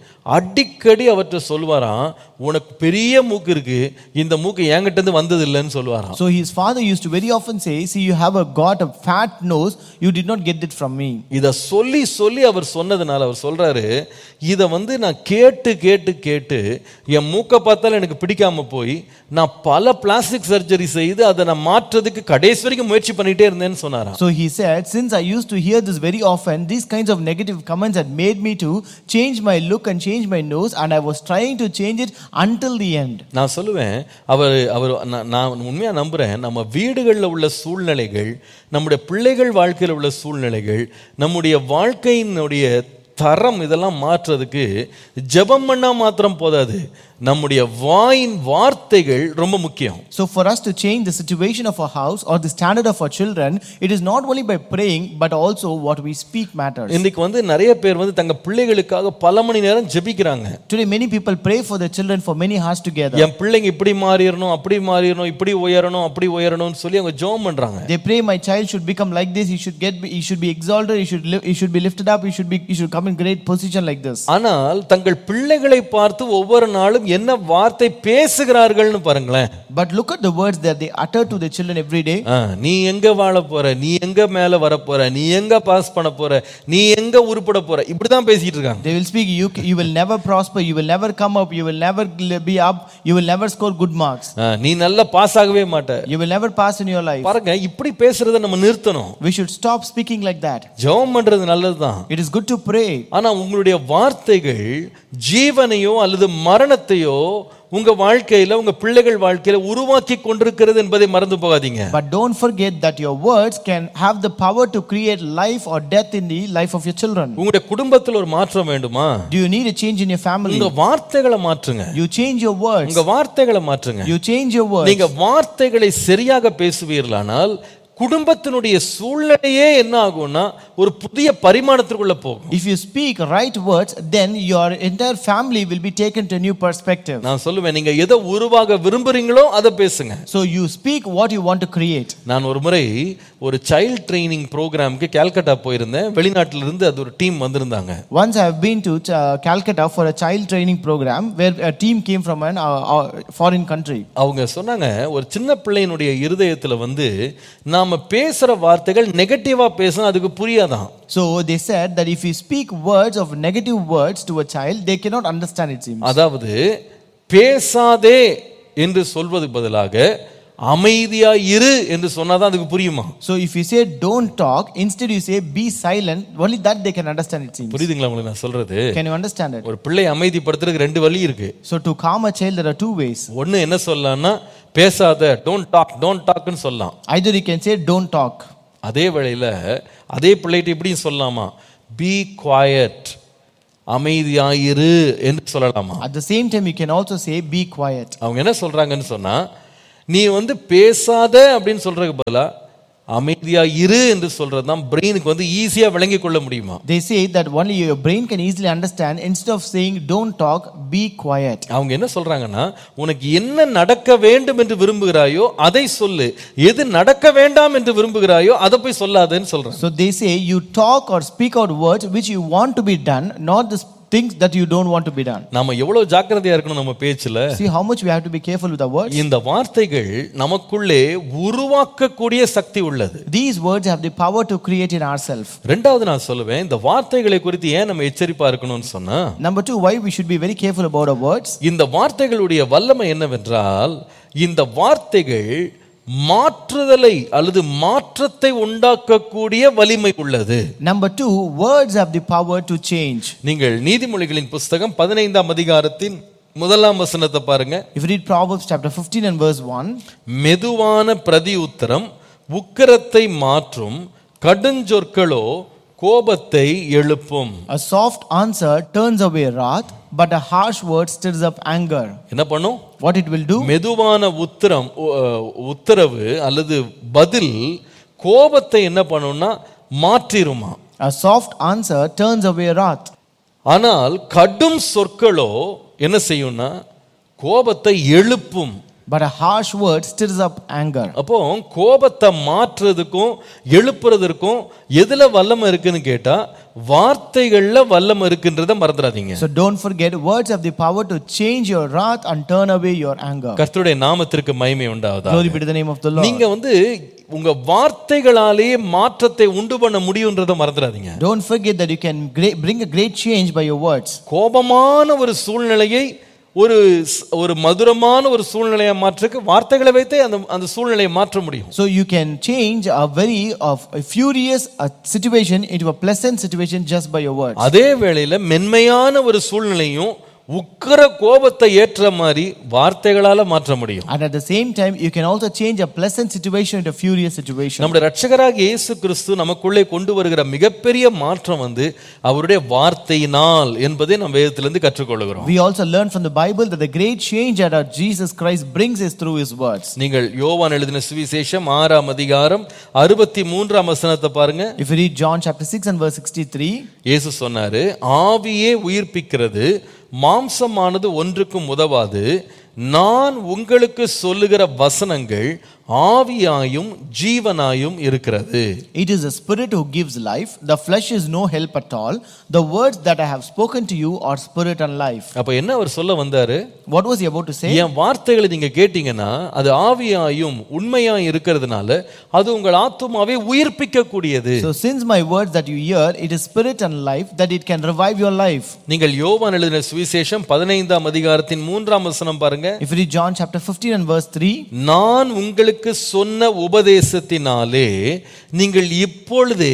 அடிக்கடி அவர்கிட்ட சொல்லுவாராம் உனக்கு பெரிய மூக்கு இருக்கு இந்த மூக்கு என்கிட்ட இருந்து வந்தது இல்லைன்னு சொல்லுவாராம் So his father used to very often say, See, you have a, got a fat nose, you did not get it from me. இத சொல்லி சொல்லி அவர் சொன்னதுனால அவர் சொல்றாரு இத வந்து நான் கேட்டு கேட்டு கேட்டு என் மூக்கை பார்த்தாலும் எனக்கு பிடிக்காம போய் நான் பல பிளாஸ்டிக் சர்ஜரி செய்து அதை நான் மாற்றுறதுக்கு கடைசி வரைக்கும் முயற்சி பண்ணிட்டே இருந்தேன்னு சொன்னாராம் So he said, Since I used to hear this very often, these kinds of negative comments had made me to change my look and change my nose, and I was trying to change it until the end. நான் சொல்லுவேன் அவர் அவர் நான் நான் உண்மையாக நம்புகிறேன் நம்ம வீடுகளில் உள்ள சூழ்நிலைகள் நம்முடைய பிள்ளைகள் வாழ்க்கையில் உள்ள சூழ்நிலைகள் நம்முடைய வாழ்க்கையினுடைய தரம் இதெல்லாம் மாற்றுறதுக்கு ஜெபம் பண்ணா மாத்திரம் போதாது நம்முடைய வாயின் வார்த்தைகள் ரொம்ப முக்கியம் So for us to change the situation of our house or the standard of our children, it is not only by praying, but also what we speak matters. இன்னைக்கு வந்து நிறைய பேர் வந்து தங்க பிள்ளைகளுக்காக பல மணி நேரம் ஜெபிக்கிறாங்க Today, many people pray for their children for many hours together. என் பிள்ளைங்க இப்படி மாறிடணும் அப்படி மாறிடணும் இப்படி உயரணும் அப்படி உயரணும்னு சொல்லி அவங்க ஜெபம் பண்றாங்க They pray, my child should become like this. He should get, he should be exalted. He should, li- he should be lifted up. He should be, he should come in great position like this. ஆனால் தங்கள் பிள்ளைகளை பார்த்து ஒவ்வொரு நாளும் என்ன வார்த்தை பேசுகிறார்கள்னு பாருங்களேன் But look at the words that they utter to their children every day. ஆ, நீ எங்க வாழ போற நீ எங்க மேல வர போற நீ எங்க பாஸ் பண்ண போற நீ எங்க உருப்பட போற இப்படிதான் பேசிட்டு இருக்காங்க They will speak, you, you will never prosper. You will never come up. You will never gl- be up. You will never score good marks. ஆ, நீ நல்லா பாஸ் ஆகவே மாட்ட You will never pass in your life. பாருங்க இப்படி பேசுறத நம்ம நிறுத்தணும் We should stop speaking like that. ஜெபம் பண்றது நல்லதுதான் It is good to pray. ஆனா உங்களுடைய வார்த்தைகள் ஜீவனையோ அல்லது மரணத்தையோ உங்க வாழ்க்கையில உங்க பிள்ளைகள் வாழ்க்கையில உருவாக்கி கொண்டிருக்கிறது என்பதை மறந்து போகாதீங்க But don't forget that your words can have the power to create life or death in the life of your children. உங்களுடைய குடும்பத்தில் ஒரு மாற்றம் வேண்டுமா Do you need a change in your family? உங்க வார்த்தைகளை மாற்றுங்க You change your words. உங்க வார்த்தைகளை மாற்றுங்க You change your words. நீங்க வார்த்தைகளை சரியாக பேசுவீர்களானால் குடும்பத்தினுடைய சூழ்நிலையே என்ன ஆகும்னா ஒரு புதிய பரிமாணத்திற்குள்ள போகும் If you speak right words, then your entire family will be taken to a new perspective. நான் சொல்லுவேன் நீங்க எதை உருவாக விரும்புறீங்களோ அதை பேசுங்க So you speak what you want to create. நான் ஒரு முறை ஒரு சைல்ட் ட்ரைனிங் ப்ரோக்ராம்க்கு கல்கட்டா போயிருந்தேன் வெளிநாட்டில இருந்து அது ஒரு டீம் வந்திருந்தாங்க Once I have been to uh, Calcutta for a child training program where a team came from an uh, uh, foreign country. அவங்க சொன்னாங்க ஒரு சின்ன பிள்ளையினுடைய இருதயத்துல வந்து நாம பேசுற வார்த்தைகள் நெகட்டிவா பேசினா அதுக்கு புரியாதான் So they said that if you speak words of negative words to a child, they cannot understand it seems. அதாவது பேசாதே என்று சொல்வதுக்கு பதிலாக அமைதியா இரு என்று சொன்னாதான் அதுக்கு புரியுமா So if you say don't talk, instead you say be silent, only that they can understand it seems. புரியுதுங்களா உங்களுக்கு நான் சொல்றது Can you understand it? ஒரு பிள்ளை அமைதிப்படுத்துறதுக்கு ரெண்டு வழி இருக்கு So to calm a child, there are two ways. ஒண்ணு என்ன சொல்லலாம்னா பேசாத டோன்ட் டாக் டோன்ட் டாக்னு சொல்லலாம் Either you can say don't talk. அதே வேளையில அதே பிள்ளைகிட்ட இப்படியும் சொல்லலாமா பி குவாயட் அமைதியாயிரு என்று சொல்லலாமா At the same time, you can also say be quiet. அவங்க என்ன சொல்றாங்கன்னு சொன்னா நீ வந்து பேசாத அப்படின்னு சொல்றதுக்கு பதிலா அமைதியா இரு என்று சொல்றது தான் பிரெயினுக்கு வந்து ஈஸியா விளங்கி கொள்ள முடியுமா They say that only your brain can easily understand. Instead of saying don't talk, be quiet. அவங்க என்ன சொல்றாங்கன்னா உனக்கு என்ன நடக்க வேண்டும் என்று விரும்புகிறாயோ அதை சொல்லு எது நடக்க வேண்டாம் என்று விரும்புகிறாயோ அதை போய் சொல்லாதேன்னு சொல்றாங்க So they say you talk or speak out words which you want to be done, not the things that you don't want to be done. நாம எவ்வளவு ஜாக்கிரதையா இருக்கணும் நம்ம பேச்சுல See how much we have to be careful with our words. இந்த வார்த்தைகள் நமக்குள்ளே உருவாக்கக்கூடிய சக்தி உள்ளது These words have the power to create in ourselves. ரெண்டாவது நான் சொல்லுவேன் இந்த வார்த்தைகளை குறித்து ஏன் நம்ம எச்சரிப்பா இருக்கணும்னு சொன்னா Number two, why we should be very careful about our words. இந்த வார்த்தைகளுடைய வல்லமை என்னவென்றால் இந்த வார்த்தைகள் மாற்றுதலை அல்லது மாற்றத்தை உண்டாக்கக்கூடிய வலிமை உள்ளது Number two, words have the power to change. நீங்கள் நீதிமொழிகளின் புஸ்தகம் பதினைந்தாம் அதிகாரத்தின் முதலாம் வசனத்தை பாருங்க If you read Proverbs chapter 15 and verse 1, மெதுவான பிரதி உத்தரம் உக்கிரத்தை மாற்றும் கடுஞ்சொற்களோ கோபத்தை எழுப்பும் a soft answer turns away wrath, but a harsh word stirs up anger. என்ன பண்ணும் What it will do? மெதுவான உத்தரம் உ- அஹ், உத்தரவு அல்லது பதில் கோபத்தை என்ன பண்ணும்னா மாற்றிருமா A soft answer turns away wrath. ஆனால் கடும் சொற்களோ என்ன செய்யும்னா கோபத்தை எழுப்பும் But a harsh word stirs up anger. அப்போ கோபத்தை மாற்றுறதுக்கும் எழுப்புறதற்கும் எதுல வல்லமை இருக்குன்னு கேட்டா வார்த்தைகள்ல வல்லமை இருக்குன்றத மறந்துடாதீங்க So don't forget, words have the power to change your wrath and turn away your anger. கர்த்தருடைய நாமத்திற்கு மகிமை உண்டாவதா Glory be to the name of the Lord. நீங்க வந்து உங்க வார்த்தைகளாலேயே மாற்றத்தை உண்டு பண்ண முடியுன்றதை மறந்துடாதீங்க Don't forget that you can great, bring a great change by your words. கோபமான ஒரு சூழ்நிலையை ஒரு ஸ்- ஒரு மதுரமான ஒரு சூழ்நிலையை மாற்றுக்கு வார்த்தைகளை வைத்தே அந்த அந்த சூழ்நிலையை மாற்ற முடியும் So you can change a very of a furious uh, situation into a pleasant situation just by your words. அதே வேளையில மென்மையான ஒரு சூழ்நிலையும் உக்கிர கோபத்தை ஏற்ற மாதிரி வார்த்தைகளால மாற்ற முடியும் And at the same time, you can also change a pleasant situation into a furious situation. நம்முடைய ரட்சகராக இயேசு கிறிஸ்து நமக்குள்ளே கொண்டு வருகிற மிகப்பெரிய மாற்றம் வந்து அவருடைய வார்த்தையினால் என்பதை நம்ம வேதத்திலிருந்து கற்றுக்கொள்கிறோம் We also learn from the Bible that the great change that our Jesus Christ brings is through his words. நீங்கள் யோவான் எழுதின சுவிசேஷம் ஆறாம் அதிகாரம் அறுபத்தி மூன்றாம் வசனத்தை பாருங்க If you read John chapter 6 and verse 63, இயேசு சொன்னாரு ஆவியே உயிர்ப்பிக்கிறது மாம்சமானது ஒன்றுக்கும் உதவாது நான் உங்களுக்கு சொல்லுகிற வசனங்கள் ஆவியாயும் ஜீவனாயும் இருக்கிறது it is the Spirit who gives life, the flesh is no help at all. The words that I have spoken to you are spirit and life. அப்ப என்ன அவர் சொல்ல வந்தாரு What was he about to say? என் வார்த்தைகளை நீங்க கேட்டீங்கன்னா அது ஆவியாயும் உண்மையாயும் இருக்கிறதுனால அது உங்கள் ஆத்துமாவை உயிர்ப்பிக்க கூடியது So, since my words that you hear, it is spirit and life, that it can revive your life. நீங்கள் யோவான் எழுதின சுவிசேஷம் பதினைந்தாம் அதிகாரத்தின் மூன்றாம் வசனம் பாருங்க If you read John chapter 15 and verse 3, நான் உங்களுக்கு சொன்ன உபதேசத்தினாலே நீங்கள் இப்பொழுதே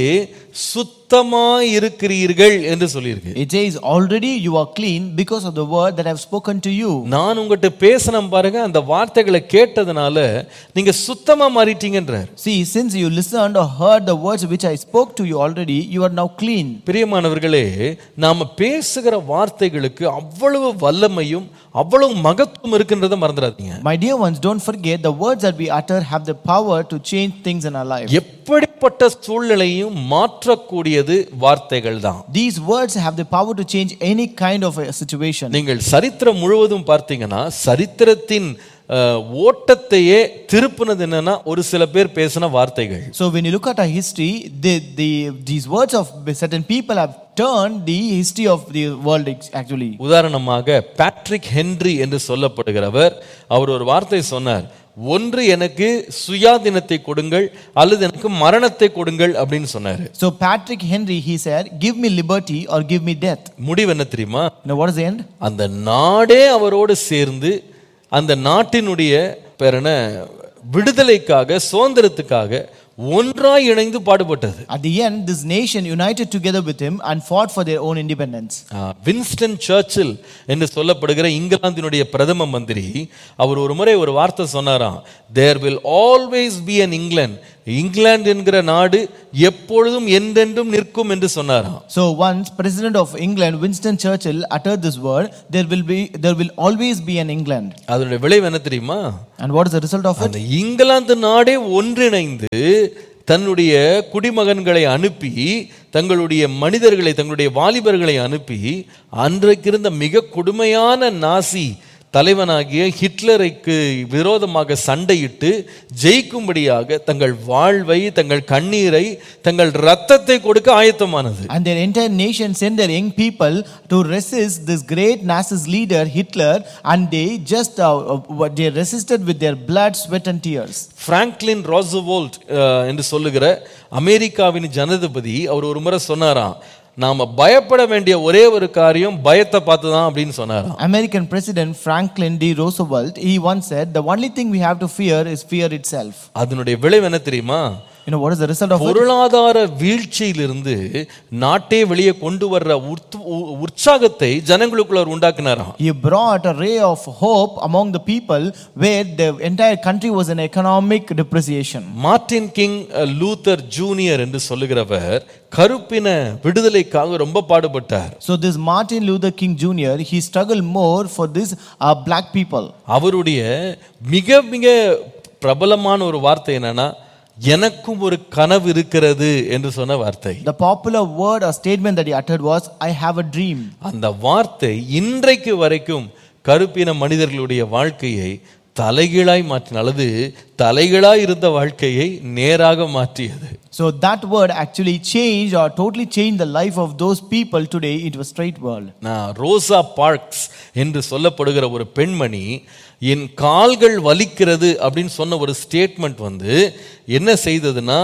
சுத்தமா இருக்கிறீர்கள் என்று சொல்லியிருக்கு It says, Already you are clean because of the word that I have spoken to you. நான் உங்ககிட்ட பேசினேன் பாருங்க அந்த வார்த்தைகளை கேட்டதுனால நீங்க சுத்தமா மாறிட்டீங்கன்றார் See, since you listened or heard the words which I spoke to you already, you are now clean. பிரியமானவர்களே நாம பேசுகிற வார்த்தைகளுக்கு அவ்வளவு வல்லமையும் அவ்வளவு மகத்துவம் இருக்கின்றதை மறந்துடாதீங்க My dear ones, don't forget the words that we utter have the power to change things in our life. எப்படிப்பட்ட சூழ்நிலையும் மாற்றக்கூடியது வார்த்தைகள் தான் These words have the power to change any kind of a situation. நீங்கள் சரித்திரம் முழுவதும் பார்த்தீங்கன்னா சரித்திரத்தின் அஹ், ஓட்டத்தையே திருப்புனது என்னன்னா ஒரு சில பேர் பேசின வார்த்தைகள் So when you look at our history, the, the, these words of certain people have turned the history of the world ex- actually. உதாரணமாக பேட்ரிக் ஹென்றி என்று சொல்லப்படுகிறவர் அவர் ஒரு வார்த்தை சொன்னார் ஒன்று எனக்கு சுயாதீனத்தை கொடுங்கள் அல்லது எனக்கு மரணத்தை கொடுங்கள் அப்படின்னு சொன்னாரு So Patrick Henry, he said, give me liberty or give me death. முடிவு என்ன தெரியுமா Now what is the end? அந்த நாடே அவரோடு சேர்ந்து அந்த நாட்டினுடைய பேர் என்ன விடுதலைக்காக சுதந்திரத்துக்காக ஒன்றாய் இணைந்து பாடுபட்டது At the end, this nation united together with him and fought for their own independence. Ah, Winston Churchill என்று சொல்லப்படுகிற இங்கிலாந்தினுடைய பிரதம மந்திரி அவர் ஒரு முறை ஒரு வார்த்தை சொன்னாராம் there will always be an England England என்கிற நாடு எப்பொழுதும் என்றென்றும் நிற்கும் என்று சொன்னாராம் So once President of England, Winston Churchill, uttered this word, there will be there will always be an England. அதனுடைய விளைவு என்ன தெரியுமா And what is the result of it? அந்த இங்கிலாந்து நாடே ஒன்றிணைந்து தன்னுடைய குடிமகன்களை அனுப்பி தங்களுடைய மனிதர்களை தங்களுடைய வாலிபர்களை அனுப்பி அன்றைக்கு இருந்த மிக கொடுமையான நாசி தலைவனாகிய ஹிட்லருக்கு விரோதமாக சண்டையிட்டு ஜெயிக்கும்படியாக தங்கள் வாழ்வை தங்கள் கண்ணீரை தங்கள் இரத்தத்தை கொடுக்க ஆயத்தமானது And their entire nation sent their young people to resist this great Nazis leader Hitler, and they just uh, uh, they resisted with their blood, sweat, and tears. Franklin Roosevelt uh, என்று சொல்லுகிற அமெரிக்காவின் ஜனாதிபதி அவர் ஒரு முறை சொன்னாராம் நாம பயப்பட வேண்டிய ஒரே ஒரு காரியம் பயத்தை பார்த்து தான் அப்படின்னு சொன்னாராம் American President Franklin D. Roosevelt, he once said, "The only thing we have to fear is fear itself." அதனுடைய விளைவு என்ன தெரியுமா You know what is the result of it? பொருளாதார வீழ்ச்சியிலிருந்து நாட்டே வெளியே கொண்டு வர்ற உற்த்- உ- உற்சாகத்தை ஜனங்களுக்குள்ள அவர் உண்டாக்குனாராம் He brought a ray of hope among the people where the entire country was in economic depreciation. Martin King uh, Luther Junior என்று சொல்லுகிறவர் கருப்பின விடுதலைக்காக ரொம்ப பாடுபட்டார் So this Martin Luther King Jr. he struggled more for this uh, black people. அவருடைய மிக மிக பிரபலமான ஒரு வார்த்தை என்னன்னா எனக்கும் ஒரு கனவு இருக்கிறது என்று சொன்ன வார்த்தை The popular word or statement that he uttered was, "I have a dream." அந்த வார்த்தை இன்றைக்கு வரைக்கும் கருப்பின மனிதர்களுடைய வாழ்க்கையை தலைகீழாய் மாற்றின அல்லது தலைகீழாய் இருந்த வாழ்க்கையை நேராக மாற்றியது So that word actually changed or totally changed the life of those people today into a straight world. நான் ரோசா பார்க்ஸ் என்று சொல்லப்படுகிற ஒரு பெண்மணி என் கால்கள் வலிக்கிறது அப்படின்னு சொன்ன ஒரு ஸ்டேட்மெண்ட் வந்து என்ன செய்ததுன்னா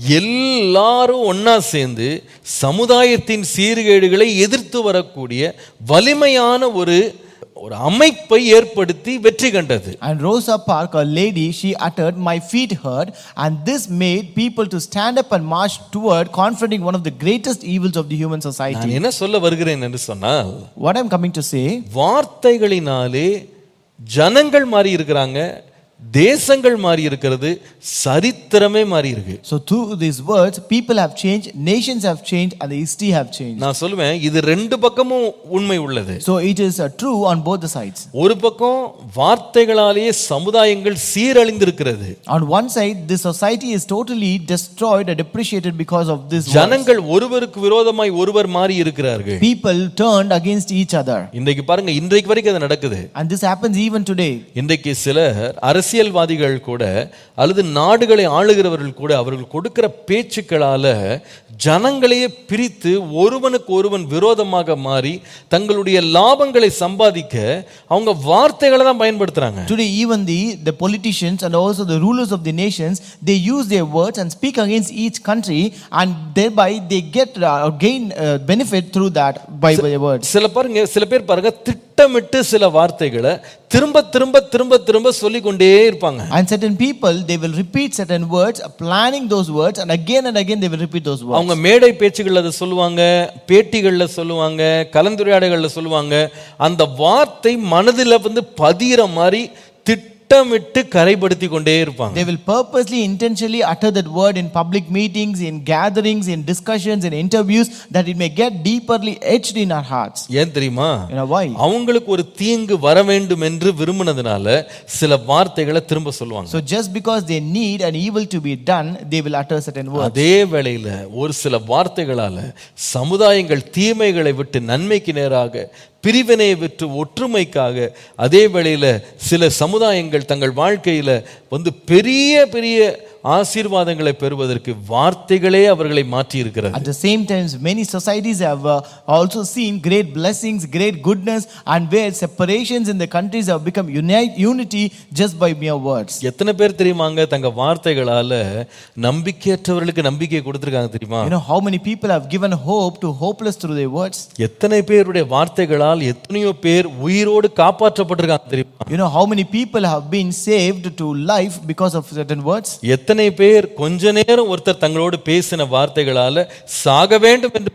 எல்லாரும் ஒண்ணா சேர்ந்து சமுதாயத்தின் சீர்கேடுகளை எதிர்த்து வரக்கூடிய வலிமையான ஒரு ஒரு அமைப்பை ஏற்படுத்தி வெற்றி கண்டது And Rosa Park, a lady, she uttered, My feet hurt. And this made people to stand up and march toward confronting one of the greatest evils of the human society. நான் என்ன சொல்ல வருகிறேன் என்று சொன்னால் What I'm coming to say, வார்த்தைகளினாலே ஜனங்கள் மாறி இருக்கிறாங்க தேசங்கள் மாறி இருக்கிறது சரித்திரமே மாறி இருக்கு so through these words, people have changed, nations have changed, and the history have changed. நான் சொல்லுவேன் இது ரெண்டு பக்கமும் உண்மை உள்ளது So it is uh, true on both the sides. ஒரு பக்கம் வார்த்தைகளாலேயே சமுதாயங்கள் சீரழிந்திருக்கிறது On one side, the society is totally destroyed or depreciated because of this. words. ஜனங்கள் ஒருவருக்கு விரோதமாய் ஒருவர் மாறி இருக்கிறார்கள் People turned against each other. இன்றைக்கு பாருங்க இன்றைக்கு வரைக்கும் அது நடக்குது And this happens even today. இன்றைக்கு சிலர் அரசியல்வாதிகள் கூட அல்லது நாடுகளை ஆளுகிறவர்கள் கூட அவர்கள் கொடுக்கிற பேச்சுக்களால ஜனங்களையே பிரித்து ஒருவனுக்கு ஒருவன் விரோதமாக மாறி தங்களுடைய லாபங்களை சம்பாதிக்க அவங்க வார்த்தைகளை தான் பயன்படுத்துறாங்க Today, even the, the politicians and also the rulers of the nations, they use their words and speak against each country, and thereby they get uh, gain uh, benefit through that by, by their words. சில பாருங்க சில பேர் பாருங்க திட்ட திட்டமிட்டு சில வார்த்தைகளை திரும்ப திரும்ப திரும்ப திரும்ப சொல்லிக் கொண்டே இருப்பாங்க And certain people, they will repeat certain words, planning those words, and again and again they will repeat those words. அவங்க மேடை பேச்சுகள் அதை சொல்லுவாங்க பேட்டிகள்ல சொல்லுவாங்க கலந்துரையாடல்கள்ல சொல்லுவாங்க அந்த வார்த்தை மனதில் வந்து பதிகிற மாதிரி திட்டமிட்டு கரைப்படுத்தி கொண்டே இருப்பாங்க They will purposely, intentionally utter that word in public meetings, in gatherings, in discussions, in interviews, that it may get deeperly etched in our hearts. ஏன் தெரியுமா You know why? அவங்களுக்கு ஒரு தீங்கு வர வேண்டும் என்று விரும்பினதுனால சில வார்த்தைகளை திரும்ப சொல்லுவாங்க So just because they need an evil to be done, they will utter certain words. அதே வேளையில ஒரு சில வார்த்தைகளால சமுதாயங்கள் தீமைகளை விட்டு நன்மைக்கு நேராக பிரிவினை விட்டு ஒற்றுமைக்காக அதே வேளையில சில சமுதாயங்கள் தங்கள் வாழ்க்கையில வந்து பெரிய பெரிய ஆசீர்வாதங்களை பெறுவதற்கு வார்த்தைகளே அவர்களை மாற்றி இருக்கிறது At the same time, many societies have uh, also seen great blessings, great goodness, and where separations in the countries have become unite, unity just by mere words. எத்தனை பேர் தெரியுமாங்க தங்க வார்த்தைகளால நம்பிக்கையற்றவர்களுக்கு நம்பிக்கை கொடுத்திருக்காங்க தெரியுமா You know how many people have given hope to hopeless through their words? எத்தனை பேருடைய வார்த்தைகளால் எத்தனையோ பேர் உயிரோடு காப்பாற்றப்பட்டிருக்காங்க தெரியுமா You know how many people have been saved to life because of certain words? எத்தனை பேர் கொஞ்ச நேரம் ஒருத்தர் தங்களோடு பேசின வார்த்தைகளால சாக வேண்டும் என்று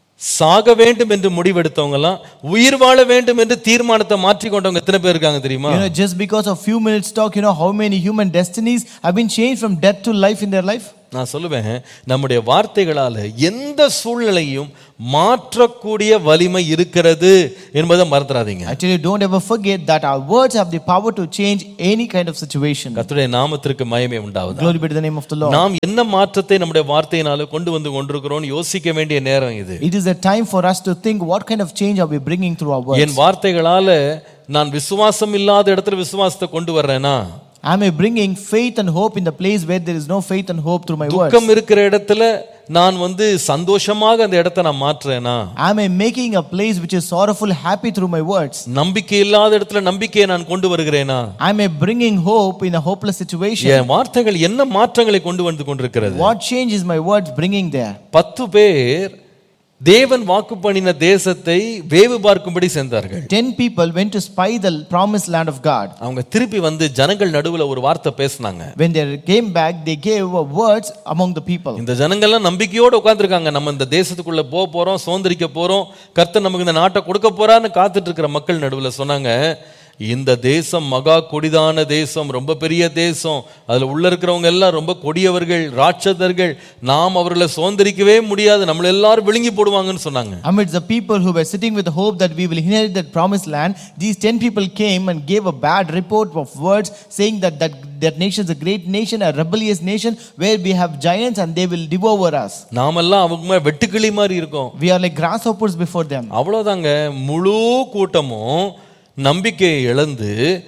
சாக வேண்டும் என்று முடிவெடுத்தவங்க எல்லாம் உயிர் வாழ வேண்டும் என்று தீர்மானத்தை மாற்றிக்கொண்டவங்க எத்தனை பேர் இருக்காங்க தெரியுமா You know, just because of few minutes talk, you know how many human destinies have been changed from death to life in their life? நான் சொல்லுவேன் நம்முடைய வார்த்தைகளால எந்த சூழ்நிலையும் மாற்றக்கூடிய வலிமை இருக்கிறது என்பதை மறந்துடாதீங்க I tell you, don't ever forget that our words have the power to change any kind of situation. கர்த்தருடைய நாமத்திற்கு மயமே உண்டாவது Glory be to the name of the Lord. நாம் என்ன மாற்றத்தை நம்முடைய வார்த்தையினால கொண்டு வந்து கொண்டிருக்கிறோம் யோசிக்க வேண்டிய நேரம் இது It is a time for us to think what kind of change are we bringing through our words. என் வார்த்தைகளால நான் விசுவாசம் இல்லாத இடத்துல விசுவாசத்தை கொண்டு வர்றேனா Am I bringing faith and hope in the place where there is no faith and hope through my words? துக்கம் இருக்கிற இடத்துல நான் வந்து சந்தோஷமாக அந்த இடத்தை நான் மாற்றுறேனா Am I making a place which is sorrowful happy through my words? நம்பிக்கை இல்லாத இடத்துல நம்பிக்கையை நான் கொண்டு வருகிறேனா Am I bringing hope in a hopeless situation? என் வார்த்தைகள் என்ன மாற்றங்களை கொண்டு வந்து கொண்டிருக்கிறது What change is my words bringing there? பத்து பேர் தேவன் வாக்கு பண்ணின தேசத்தை வேவு பார்க்கும்படி சென்றார்கள் Ten people went to spy the promised land of God. அவங்க திருப்பி வந்து ஜனங்கள் நடுவுல ஒரு வார்த்தை பேசினாங்க When they came back, they gave uh, words among the people. இந்த ஜனங்கள்லாம் நம்பிக்கையோடு உட்காந்துருக்காங்க நம்ம இந்த தேசத்துக்குள்ள போக போறோம் சுதந்திரிக்க போறோம் கர்த்தர் நமக்கு இந்த நாட்டை கொடுக்க போறான்னு காத்துட்டு இருக்கிற மக்கள் நடுவுல சொன்னாங்க இந்த தேசம் மகா கொடிதான தேசம் ரொம்ப பெரிய தேசம் அதுல உள்ள இருக்கிறவங்க எல்லாம் ரொம்ப கொடியவர்கள் ராட்சதர்கள் நாம் அவர்களை சுதந்திரிக்கவே முடியாது நம்மள எல்லாரும் விழுங்கி போடுவாங்கன்னு சொன்னாங்க Amidst the people who were sitting with the hope that we will inherit that promised land, these ten people came and gave a bad report of words saying that that, that nation is a great nation, a rebellious nation, where we have giants and they will devour us. நாமெல்லாம் அவங்க மேல வெட்டுக்கிளி மாதிரி இருக்கோம் We are like grasshoppers before them. அவ்வளோதாங்க முழு கூட்டமும் நம்பிக்கையை இழந்து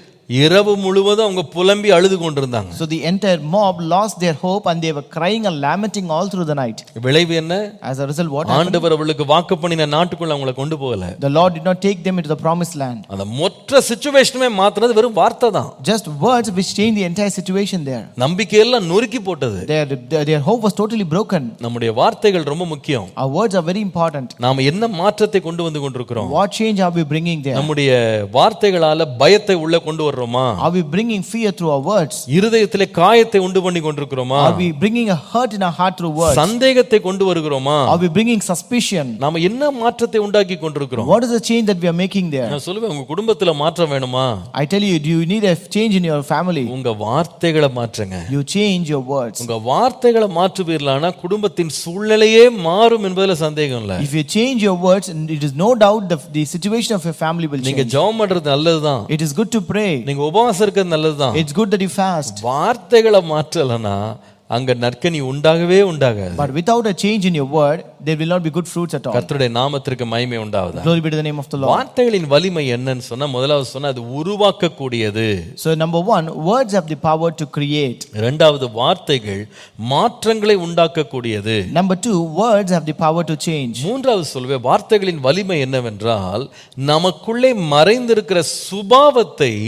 இரவு முழுவதும் அவங்க புலம்பி அழுது கொண்டிருந்தாங்க So the entire mob lost their hope and they were crying and lamenting all through the night. விளைவு என்ன As a result, what happened? ஆண்டவர் அவளுக்கு வாக்கு பண்ணின நாட்டுக்குள்ள அவங்கள கொண்டு போகல The Lord did not take them into the promised land. அந்த மொத்த சுச்சுவேஷனுமே மாத்துனது வெறும் வார்த்தை தான் Just words which changed the entire situation there. நம்பிக்கையெல்லாம் நொறுக்கி போட்டது Their, their, their hope was totally broken. நம்முடைய வார்த்தைகள் ரொம்ப முக்கியம் Our words are very important. நாம என்ன மாற்றத்தை கொண்டு வந்து கொண்டிருக்கிறோம் What change are we bringing there? நம்முடைய வார்த்தைகளால பயத்தை உள்ள கொண்டு வர்றோமா Are we bringing fear through our words? இருதயத்திலே காயத்தை உண்டு பண்ணி கொண்டிருக்கிறோமா Are we bringing a hurt in our heart through words? சந்தேகத்தை கொண்டு வருகிறோமா Are we bringing suspicion? நாம என்ன மாற்றத்தை உண்டாக்கி கொண்டிருக்கிறோம் What is the change that we are making there? நான் சொல்லுவேன் உங்க குடும்பத்துல மாற்றம் வேணுமா I tell you, do you need a change in your family? உங்க வார்த்தைகளை மாற்றுங்க You change your words. உங்க வார்த்தைகளை மாற்றுவீர்களானா குடும்பத்தின் சூழ்நிலையே மாறும் என்பதுல சந்தேகம் இல்ல If you change your words, and it is no doubt the, the situation of your family will நீங்க change. ஜெபம் பண்றது நல்லதுதான் It is good to pray. நீங்க உபவாசம் இருக்கிறது நல்லதுதான் It's good that you fast. வார்த்தைகளை மாற்றலனா அங்க நற்கனி உண்டாகவே உண்டாகாது But without a change in your word, there will not be good fruits at all. கர்த்தருடைய நாமத்திற்கு மகிமை உண்டாவதா Glory be to the name of the Lord. வார்த்தைகளின் வலிமை என்னன்னு சொன்னா முதலாவது சொன்னா அது உருவாக்கக்கூடியது So, number one, words have the power to create. இரண்டாவது வார்த்தைகள் மாற்றங்களை உண்டாக்கக்கூடியது Number two, words have the power to change. மூன்றாவது சொல்வே வார்த்தைகளின் வலிமை என்னவென்றால் நமக்குள்ளே மறைந்திருக்கிற சுபாவத்தை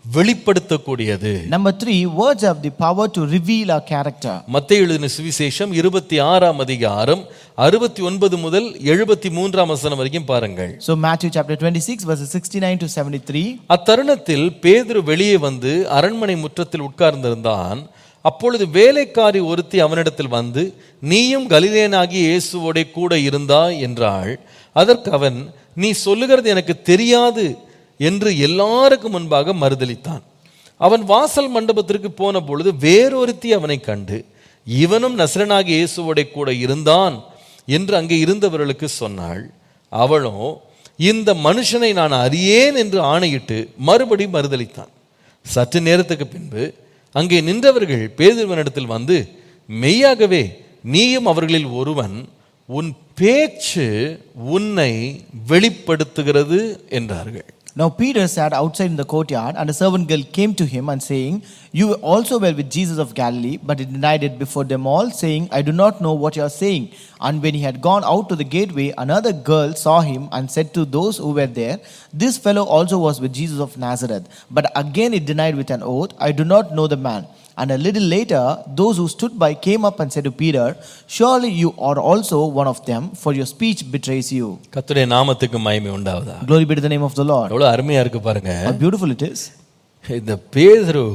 வெளிப்படுத்தக்கூடியது Number three, words have the power to reveal our character. மத்திய எழுதின சுவிசேஷம் இருபத்தி ஆறாம் அதிகாரம் அறுபத்தி ஒன்பது முதல் எழுபத்தி மூன்றாம் வசனம் வரைக்கும் பாருங்கள் So, Matthew chapter 26, verses 69 to 73. அத்தருணத்தில் பேதுரு வெளியே வந்து அரண்மனை முற்றத்தில் உட்கார்ந்திருந்தான் அப்பொழுது வேலைக்காரி ஒருத்தி அவனிடத்தில் வந்து நீயும் கலிலேயனாகி இயேசுவோடே கூட இருந்தாய் என்றாள் அதற்கு அவன் நீ சொல்லுகிறது எனக்கு தெரியாது என்று எல்லாருக்கும் முன்பாக மறுதலித்தான் அவன் வாசல் மண்டபத்திற்கு போன பொழுது வேறொருத்தி அவனை கண்டு இவனும் நசரனாகி இயேசுவோடே கூட இருந்தான் என்று அங்கே இருந்தவர்களுக்கு சொன்னாள் அவளோ இந்த மனுஷனை நான் அறியேன் என்று ஆணையிட்டு மறுபடி மறுதலித்தான் சற்று நேரத்துக்கு பின்பு அங்கே நின்றவர்கள் பேதுருவனிடத்தில் வந்து மெய்யாகவே நீயும் அவர்களில் ஒருவன் உன் பேச்சு உன்னை வெளிப்படுத்துகிறது என்றார்கள் Now Peter sat outside in the courtyard, and a servant girl came to him and saying, You also were with Jesus of Galilee, but he denied it before them all, saying, I do not know what you are saying. And when he had gone out to the gateway, another girl saw him and said to those who were there, This fellow also was with Jesus of Nazareth. But again he denied with an oath, I do not know the man. And a little later, those who stood by came up and said to Peter, Surely you are also one of them, for your speech betrays you. கர்த்தருடைய நாமத்துக்கு மகிமை உண்டாவதா Glory be to the name of the Lord. எவ்வளவு அருமையா இருக்கு பாருங்க How beautiful it is. இந்த பேதுரு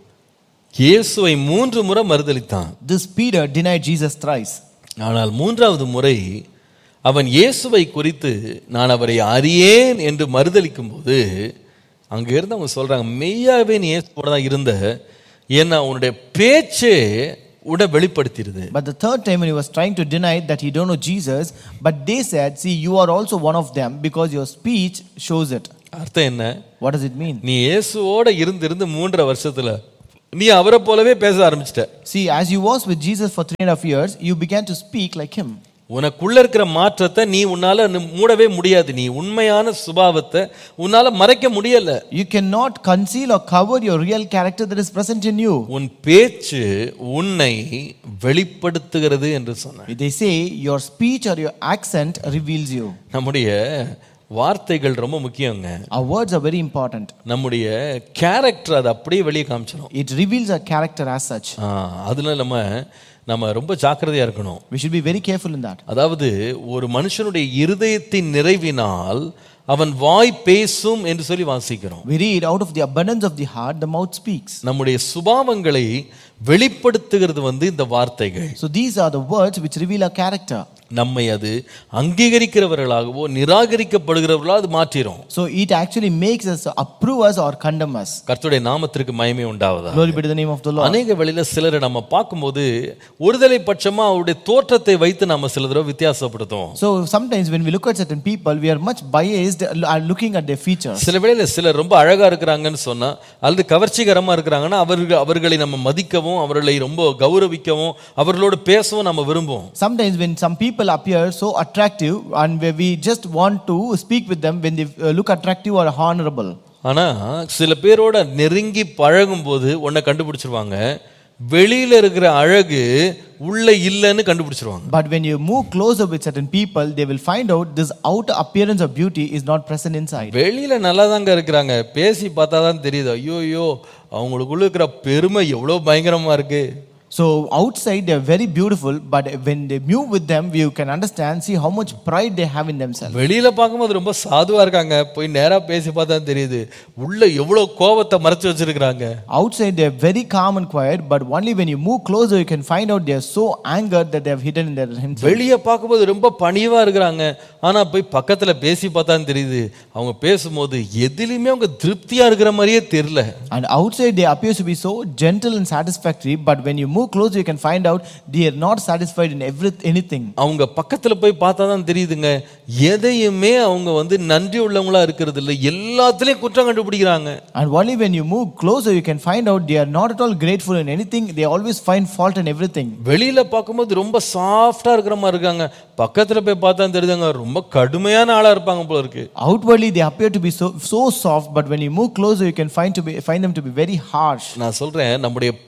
இயேசுவை மூன்று முறை மறுதலித்தான் This Peter denied Jesus thrice. ஆனால் மூன்றாவது முறை அவன் இயேசுவை குறித்து நான் அவரை அறியேன் என்று மறுதலிக்கும் போது அங்க இருந்து அவங்க சொல்றாங்க மெய்யாவே நீ இயேசுவோட தான் இருந்த ஏன்னா உன்னுடைய பேச்சே உட வெளிப்படுத்திடுது But the third time when he was trying to deny that he don't know Jesus, but they said, See, you are also one of them because your speech shows it. அர்த்தம் என்ன What does it mean? நீ இயேசுவோட இருந்து இருந்து மூன்றரை வருஷத்துல நீ அவரை போலவே பேச ஆரம்பிச்சிட்ட See, as you was with Jesus for three and a half years, you began to speak like him. உனக்குள்ள இருக்கிற மாற்றத்தை நீ உன்னால நி- மூடவே முடியாது நீ உண்மையான சுபாவத்தை உன்னால மறைக்க முடியல You cannot conceal or cover your real character that is present in you. உன் பேச்சு உன்னை வெளிப்படுத்துகிறது என்று சொன்னார் They say your speech or your accent reveals you. நம்முடைய வார்த்தைகள் ரொம்ப முக்கியங்க Our words are very important. நம்முடைய கேரக்டர் அதை அப்படியே வெளியே காமிச்சிடும் It reveals our character as such. ஆ, அதுல நம்ம நம்ம ரொம்ப ஜாக்கிரதையா இருக்கணும் We should be very careful in that. அதாவது ஒரு மனுஷனுடைய இருதயத்தின் நிறைவினால் அவன் வாய் பேசும் என்று சொல்லி வாசிக்கிறோம் We read, out of the abundance of the heart, the mouth speaks. நம்முடைய சுபாவங்களை வெளிப்படுத்துகிறது வந்து இந்த வார்த்தைகள் So these are the words which reveal our character. நம்மை அது அங்கீகரிக்கிறவர்களாகவோ நிராகரிக்கப்படுகிறவர்களோ அது மாற்றிரும் So it actually makes us approve us or condemn us. கர்த்தருடைய நாமத்திற்கு மகிமை உண்டாவதா Glory be to the name of the Lord. அநேக வழியில சிலரை நம்ம பார்க்கும்போது ஒருதலை பட்சமா அவருடைய தோற்றத்தை வைத்து நம்ம சில தடவை வித்தியாசப்படுத்தும் So sometimes when we look at certain people, we are much biased uh, looking at their features. சில வேளையில சிலர் ரொம்ப அழகா இருக்கிறாங்கன்னு சொன்னா அல்லது கவர்ச்சிகரமா இருக்கிறாங்கன்னா அவர்கள் அவர்களை நம்ம மதிக்கவும் அவர்களை ரொம்ப கௌரவிக்கவும் அவர்களோடு பேசவும் நம்ம விரும்புவோம் Sometimes when some people appear so attractive and where we just want to speak with them when they uh, look attractive or honorable. ஆனா சில பேரோட நெருங்கி பழகும்போது உன்னை கண்டுபிடிச்சிருவாங்க வெளியில இருக்கிற அழகு உள்ள இல்லைன்னு கண்டுபிடிச்சிருவாங்க But when you move closer with certain people, they will find out this outer appearance of beauty is not present inside. வெளியில நல்லா தாங்க இருக்கிறாங்க பேசி பார்த்தா தான் தெரியுது ஐயோ ஐயோ அவங்களுக்குள்ள இருக்கிற பெருமை எவ்வளோ பயங்கரமா இருக்கு So outside they are very beautiful, but when they move with them, you can understand, see how much pride they have in themselves. வெளியில பார்க்கும்போது ரொம்ப சாதுவா இருக்காங்க போய் நேரா பேசி பார்த்தா தான் தெரியுது உள்ள எவ்வளோ கோபத்தை மறைச்சு வச்சிருக்கிறாங்க Outside they are very calm and quiet, but only when you move closer, you can find out they are so angered that they have hidden in their himself. வெளியே பார்க்கும்போது ரொம்ப பணிவா இருக்கிறாங்க ஆனா போய் பக்கத்துல பேசி பார்த்தா தான் தெரியுது அவங்க பேசும்போது எதுலையுமே அவங்க திருப்தியா இருக்கிற மாதிரியே தெரியல And outside they appear to be so gentle and satisfactory, but when you move closer, you can find out they are not satisfied in every anything. அவங்க பக்கத்துல போய் பார்த்தா தான் தெரியுதுங்க எதையுமே அவங்க வந்து நன்றி உள்ளவங்களா இருக்கிறது இல்லை எல்லாத்துலயும் குற்றம் கண்டுபிடிக்கிறாங்க And only when you move closer, you can find out they are not at all grateful in anything. They always find fault in everything. வெளியில பார்க்கும்போது ரொம்ப சாஃப்டா இருக்கிற மாதிரி இருக்காங்க பக்கத்துல போய் பார்த்தா தெரியுதுங்க ரொம்ப கடுமையான ஆளா இருப்பாங்க போல இருக்கு Outwardly, they appear to be so, so soft, but when you move closer, you can find, to be, find them to be very harsh. நான் சொல்றேன் நம்முடைய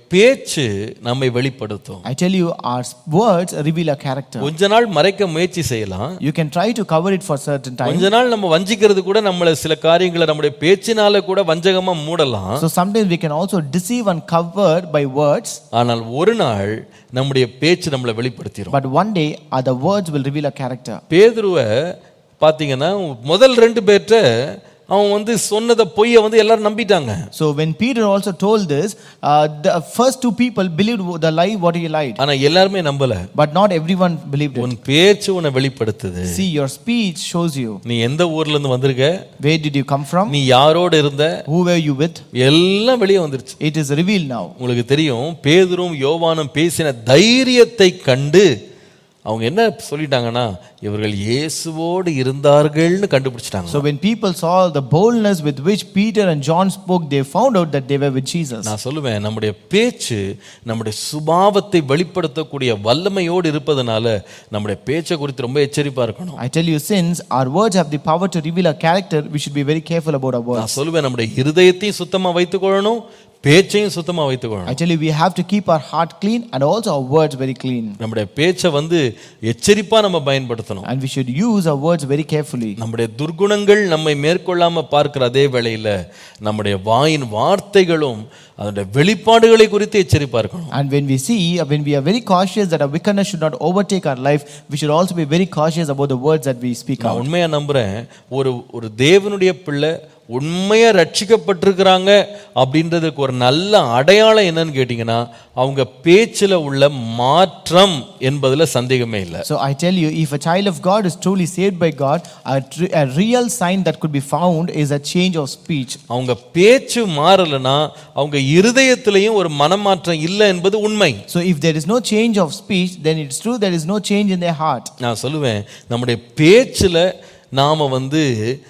பேச்சு நம்மை வெளிப்படுத்தும் I tell you, our words reveal our character. கொஞ்ச நாள் மறைக்க முயற்சி செய்யலாம் You can try to cover it for certain time. கொஞ்ச நாள் நம்ம வஞ்சிக்கிறது கூட நம்மள சில காரியங்களை நம்முடைய பேச்சினால கூட வஞ்சகமா மூடலாம் So sometimes we can also deceive and cover by words, ஆனால் ஒரு நாள் நம்முடைய பேச்சு நம்மளை வெளிப்படுத்திடும் but one day other words will reveal our character. பேதுருவ பாத்தீங்கன்னா முதல் ரெண்டு பேர்ட்ட அவன் வந்து சொன்னதை பொய்யை வந்து எல்லாரும் நம்பிட்டாங்க So when Peter also told this, uh, the first two people believed the lie what he lied, ஆனா எல்லாருமே நம்பல but not everyone believed it. உன் பேச்சு உன்னை வெளிப்படுத்துது See, your speech shows you நீ எந்த ஊர்ல இருந்து வந்திருக்க where did you come from, நீ யாரோட இருந்த who were you with. எல்லாம் வெளியே வந்துருச்சு It is revealed now. உங்களுக்கு தெரியும் பேதுரும் யோவானும் பேசின தைரியத்தை கண்டு அவங்க என்ன சொல்லிட்டாங்கன்னா இவர்கள் இயேசுவோடு இருந்தார்கள்னு கண்டுபிடிச்சிட்டாங்க So when people saw the boldness with which Peter and John spoke, they found out that they were with Jesus. நான் சொல்லுவேன் நம்முடைய பேச்சு நம்முடைய சுபாவத்தை வெளிப்படுத்தக்கூடிய வல்லமையோடு இருப்பதனால நம்முடைய பேச்சை குறித்து ரொம்ப எச்சரிப்பா இருக்கணும் I tell you, since our words have the power to reveal our character, we should be very careful about our words. நான் சொல்லுவேன் நம்முடைய இருதயத்தையும் சுத்தமா வைத்துக்கொள்ளணும் பேச்சையும் சுத்தமா வைத்துக்கொள்ளணும் I tell you, we have to keep our heart clean and also our words very clean. நம்முடைய பேச்சை வந்து எச்சரிப்பா நம்ம பயன்படுத்தணும் And we should use our words very carefully. நம்முடைய துர்குணங்கள் நம்மை மேற்கொள்ளாம பார்க்கிற அதே வேளையில நம்முடைய வாயின் வார்த்தைகளும் அதனுடைய வெளிப்பாடுகளை குறித்து எச்சரிப்பா இருக்கணும் And when we see, when we are very cautious that our wickedness should not overtake our life, we should also be very cautious about the words that we speak நான் out. உண்மையா நம்புறேன் ஒரு ஒரு தேவனுடைய பிள்ளை உண்மையா ரட்சிக்கப்பட்டிருக்கிறாங்க அப்படின்றதுக்கு ஒரு நல்ல அடையாளம் என்னன்னு கேட்டீங்கன்னா அவங்க பேச்சுல உள்ள மாற்றம் என்பதுல சந்தேகமே இல்லை So I tell you, if a child of God is truly saved by God, a, tr- a real sign that could be found is a change of speech. அவங்க பேச்சு மாறலைன்னா அவங்க இருதயத்திலையும் ஒரு மனமாற்றம் இல்லை என்பது உண்மை So if there is no change of speech, then it's true there is no change in their heart. நான் சொல்லுவேன் நம்முடைய பேச்சுல நாம வந்து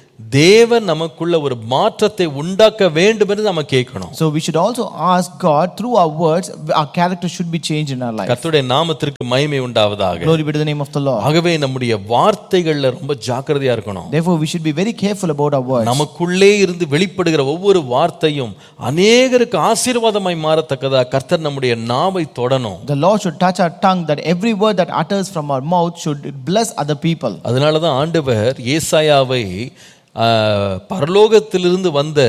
தேவன் நமக்குள்ள ஒரு மாற்றத்தை உண்டாக்க வேண்டும் என்று நம்ம கேட்கணும் So we should also ask God through our words, our character should be changed in our life. கர்த்தருடைய நாமத்திற்கு மகிமை உண்டாவதாக Glory be to the name of the Lord. ஆகவே நம்முடைய வார்த்தைகள்ல ரொம்ப ஜாக்கிரதையா இருக்கணும் Therefore, we should be very careful about our words. நமக்குள்ளே இருந்து வெளிப்படுகிற ஒவ்வொரு வார்த்தையும் அநேகருக்கு ஆசீர்வாதமாய் மாறத்தக்கதா கர்த்தர் நம்முடைய நாவை தொடணும் The Lord should touch our tongue that every word that utters from our mouth should bless other people. அதனால தான் ஆண்டவர் ஏசாயாவை ஆஹ், பரலோகத்திலிருந்து வந்த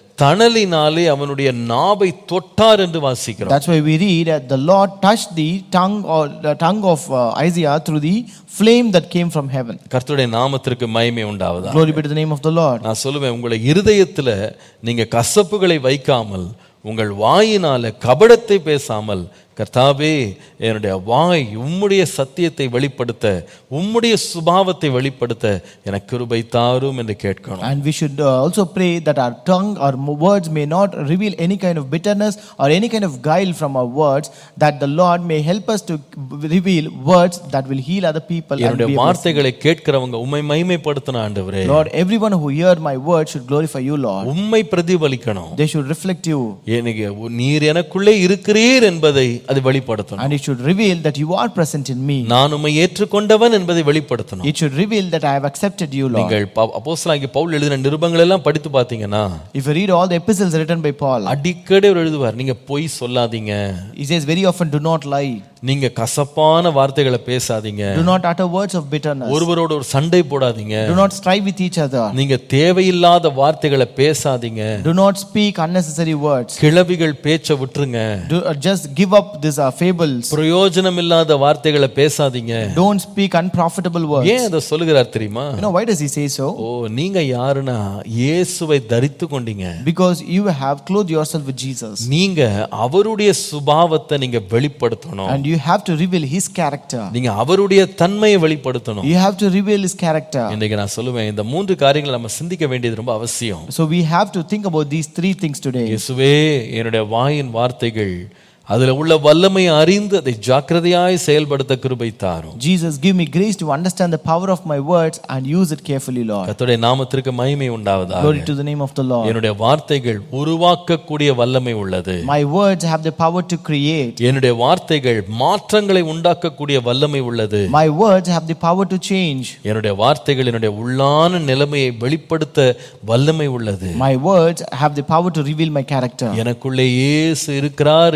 தணலினாலே அவனுடைய நாவை தொட்டார் என்று வாசிக்கிறோம் That's why we read that the Lord touched the tongue or the tongue of uh, Isaiah through the flame that came from heaven. கர்த்தருடைய நாமத்திற்கு மகிமை உண்டாவதா Glory be to the name of the Lord. நான் சொல்லுவேன் உங்களை இருதயத்துல நீங்க கசப்புகளை வைக்காமல் உங்கள் வாயினால கபடத்தை பேசாமல் கர்த்தாவே என்னுடைய வாய் உம்முடைய சத்தியத்தை வெளிப்படுத்த உம்முடைய சுபாவத்தை வெளிப்படுத்த எனக்கு கிருபை தாரும் என்று கேட்கணும் And we should uh, also pray that our tongue or mo- words may not reveal any kind of bitterness or any kind of guile from our words, that the Lord may help us to reveal words that will heal other people. And என்னுடைய be a blessing. வார்த்தைகளை கேட்கிறவங்க உம்மை மகிமைப்படுத்தின ஆண்டவரே Lord, everyone who hear my word should glorify you, Lord. உம்மை பிரதிபலிக்கணும் They should reflect you. எனக்கு நீர் எனக்குள்ளே இருக்கிறீர் என்பதை அது வெளிப்படுத்தணும் And it should reveal that you are present in me. நான் உம்மை ஏற்றுக்கொண்டவன் என்பதை வெளிப்படுத்தணும் It should reveal that I have accepted you, Lord. நீங்கள் அப்போஸ்தலனாகிய பவுல் எழுதின நிருபங்கள் எல்லாம் படித்து பார்த்தீங்கன்னா If you read all the epistles written by Paul, அடிக்கடி அவர் எழுதுவார் நீங்க பொய் சொல்லாதீங்க he says very often, do not lie. நீங்க கசப்பான வார்த்தைகளை பேசாதீங்க Do not utter words of bitterness. ஒருவரோட ஒரு சண்டை போடாதீங்க Do not strive with each other. நீங்க தேவையில்லாத வார்த்தைகளை பேசாதீங்க Do not speak unnecessary words. கிளவிகள் பேச்ச விட்டுருங்க Do, uh, just give up these uh, fables. பிரயோஜனம் இல்லாத வார்த்தைகளை பேசாதீங்க Don't speak unprofitable words. ஏன் அதை சொல்லுகிறார் தெரியுமா You know, why does he say so? ஓ நீங்க யாருன்னா இயேசுவை தரித்து கொண்டீங்க Because you have clothed yourself with Jesus. நீங்க அவருடைய சுபாவத்தை நீங்க வெளிப்படுத்தணும் And you have to reveal his character. நீங்க அவருடைய தன்மையை வெளிப்படுத்தணும் You have to reveal his character. இன்னைக்கு நான் சொல்லுவேன் இந்த மூன்று காரியங்களை நம்ம சிந்திக்க வேண்டியது ரொம்ப அவசியம் So we have to think about these three things today. இயேசுவே என்னுடைய வாயின் வார்த்தைகள் அதுல உள்ள வல்லமையை அறிந்து அதை ஜாக்கிரதையாய் செயல்படுத்த கிருபை தாரும் Jesus, give me grace to understand the power of my words and use it carefully, Lord. கர்த்தருடைய நாமத்திற்கு மகிமை உண்டாவதா Glory to the name of the Lord. என்னுடைய வார்த்தைகள் உருவாக்கக்கூடிய வல்லமை உள்ளது My words have the power to create. என்னுடைய வார்த்தைகள் மாற்றங்களை உண்டாக்கக்கூடிய வல்லமை உள்ளது My words have the power to change. என்னுடைய வார்த்தைகள் என்னுடைய உள்ளான நிலைமையை வெளிப்படுத்த வல்லமை உள்ளது My words have the power to reveal my character. எனக்குள்ளே இயேசு இருக்கிறார் என்பது உண்மை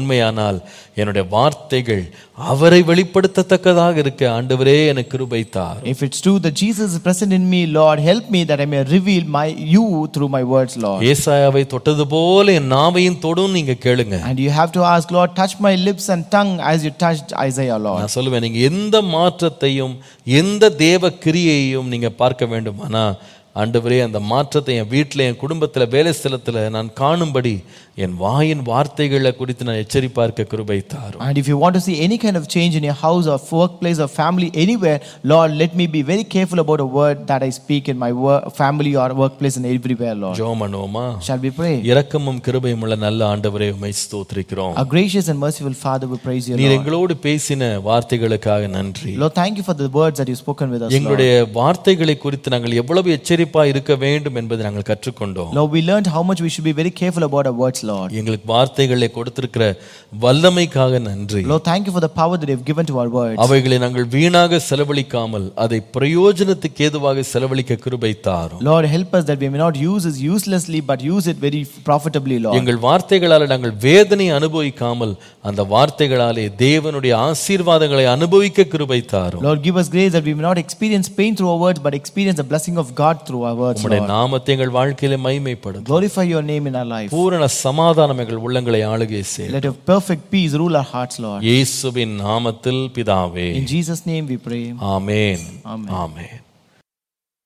உண்மையானால் என்னுடைய வார்த்தைகள் அவரை வெளிப்படுத்தத்தக்கதாக இருக்க ஆண்டவரே எனக்கு கிருபை தார் If it's true that Jesus is present in me, Lord, help me that I may reveal my you through my words, Lord. ஏசாயாவை தொட்டது போல என் நாவையும் தொடும் நீங்க கேளுங்க And you have to ask, Lord, touch my lips and tongue as you touched Isaiah, Lord. நான் சொல்லுவேன் நீங்க எந்த மாற்றத்தையும் எந்த தேவ கிரியையையும் நீங்க பார்க்க வேண்டுமானா ஆண்டவரே அந்த மாற்றத்தை என் வீட்டில் என் குடும்பத்தில் வேலை ஸ்தலத்தில் நான் காணும்படி என் வாயின் வார்த்தைகளை குறித்து நான் எச்சரிப்பார்க்க கிருபை தாரும் And if you want to see any kind of change in your house or workplace or family, anywhere, Lord, let me be very careful about a word that I speak in my work, family or workplace and everywhere, Lord. ஜோம் பண்ணுவோமா Shall we pray? இரக்கமும் கிருபையும் உள்ள நல்ல ஆண்டவரே உமை ஸ்தோத்திரிக்கிறோம் Our gracious and merciful Father, we praise you, நீர் Lord. எங்களோடு பேசின வார்த்தைகளுக்காக நன்றி Lord, thank you for the words that you've spoken with us, Lord. எங்களுடைய வார்த்தைகளை குறித்து நாங்கள் எவ்வளவு எச்சரிப்பா இருக்க வேண்டும் என்பதை நாங்கள் கற்றுக்கொண்டோம் Lord, we learned how much we should be very careful about our words, Lord. எங்களுக்கு வார்த்தைகளை கொடுத்திருக்கிற வல்லமைக்காக நன்றி Lord, thank you for the power that you've given to our words. அவைகளை நாங்கள் வீணாக செலவழிக்காமல் அதை பிரயோஜனத்துக்கு ஏதுவாக செலவழிக்க கிருபை தாரும் Lord, help us that we may not use it uselessly, but use it very profitably, Lord. எங்கள் வார்த்தைகளால் நாங்கள் வேதனை அனுபவிக்காமல் அந்த வார்த்தைகளாலே தேவனுடைய ஆசீர்வாதங்களை அனுபவிக்க கிருபை தாரும் Lord, give us grace that we may not experience pain through our words, but experience the blessing of God through our words, உம்முடைய Lord. நாமத்தை எங்கள் வாழ்க்கையில மைமைப்படும் Glorify your name in our life. பூரண சமாதானம் எங்கள் உள்ளங்களை ஆளுகை செய்யும் Let your perfect peace rule our hearts, Lord. இயேசுவின் நாமத்தில் பிதாவே In Jesus' name we pray. Amen Amen. Amen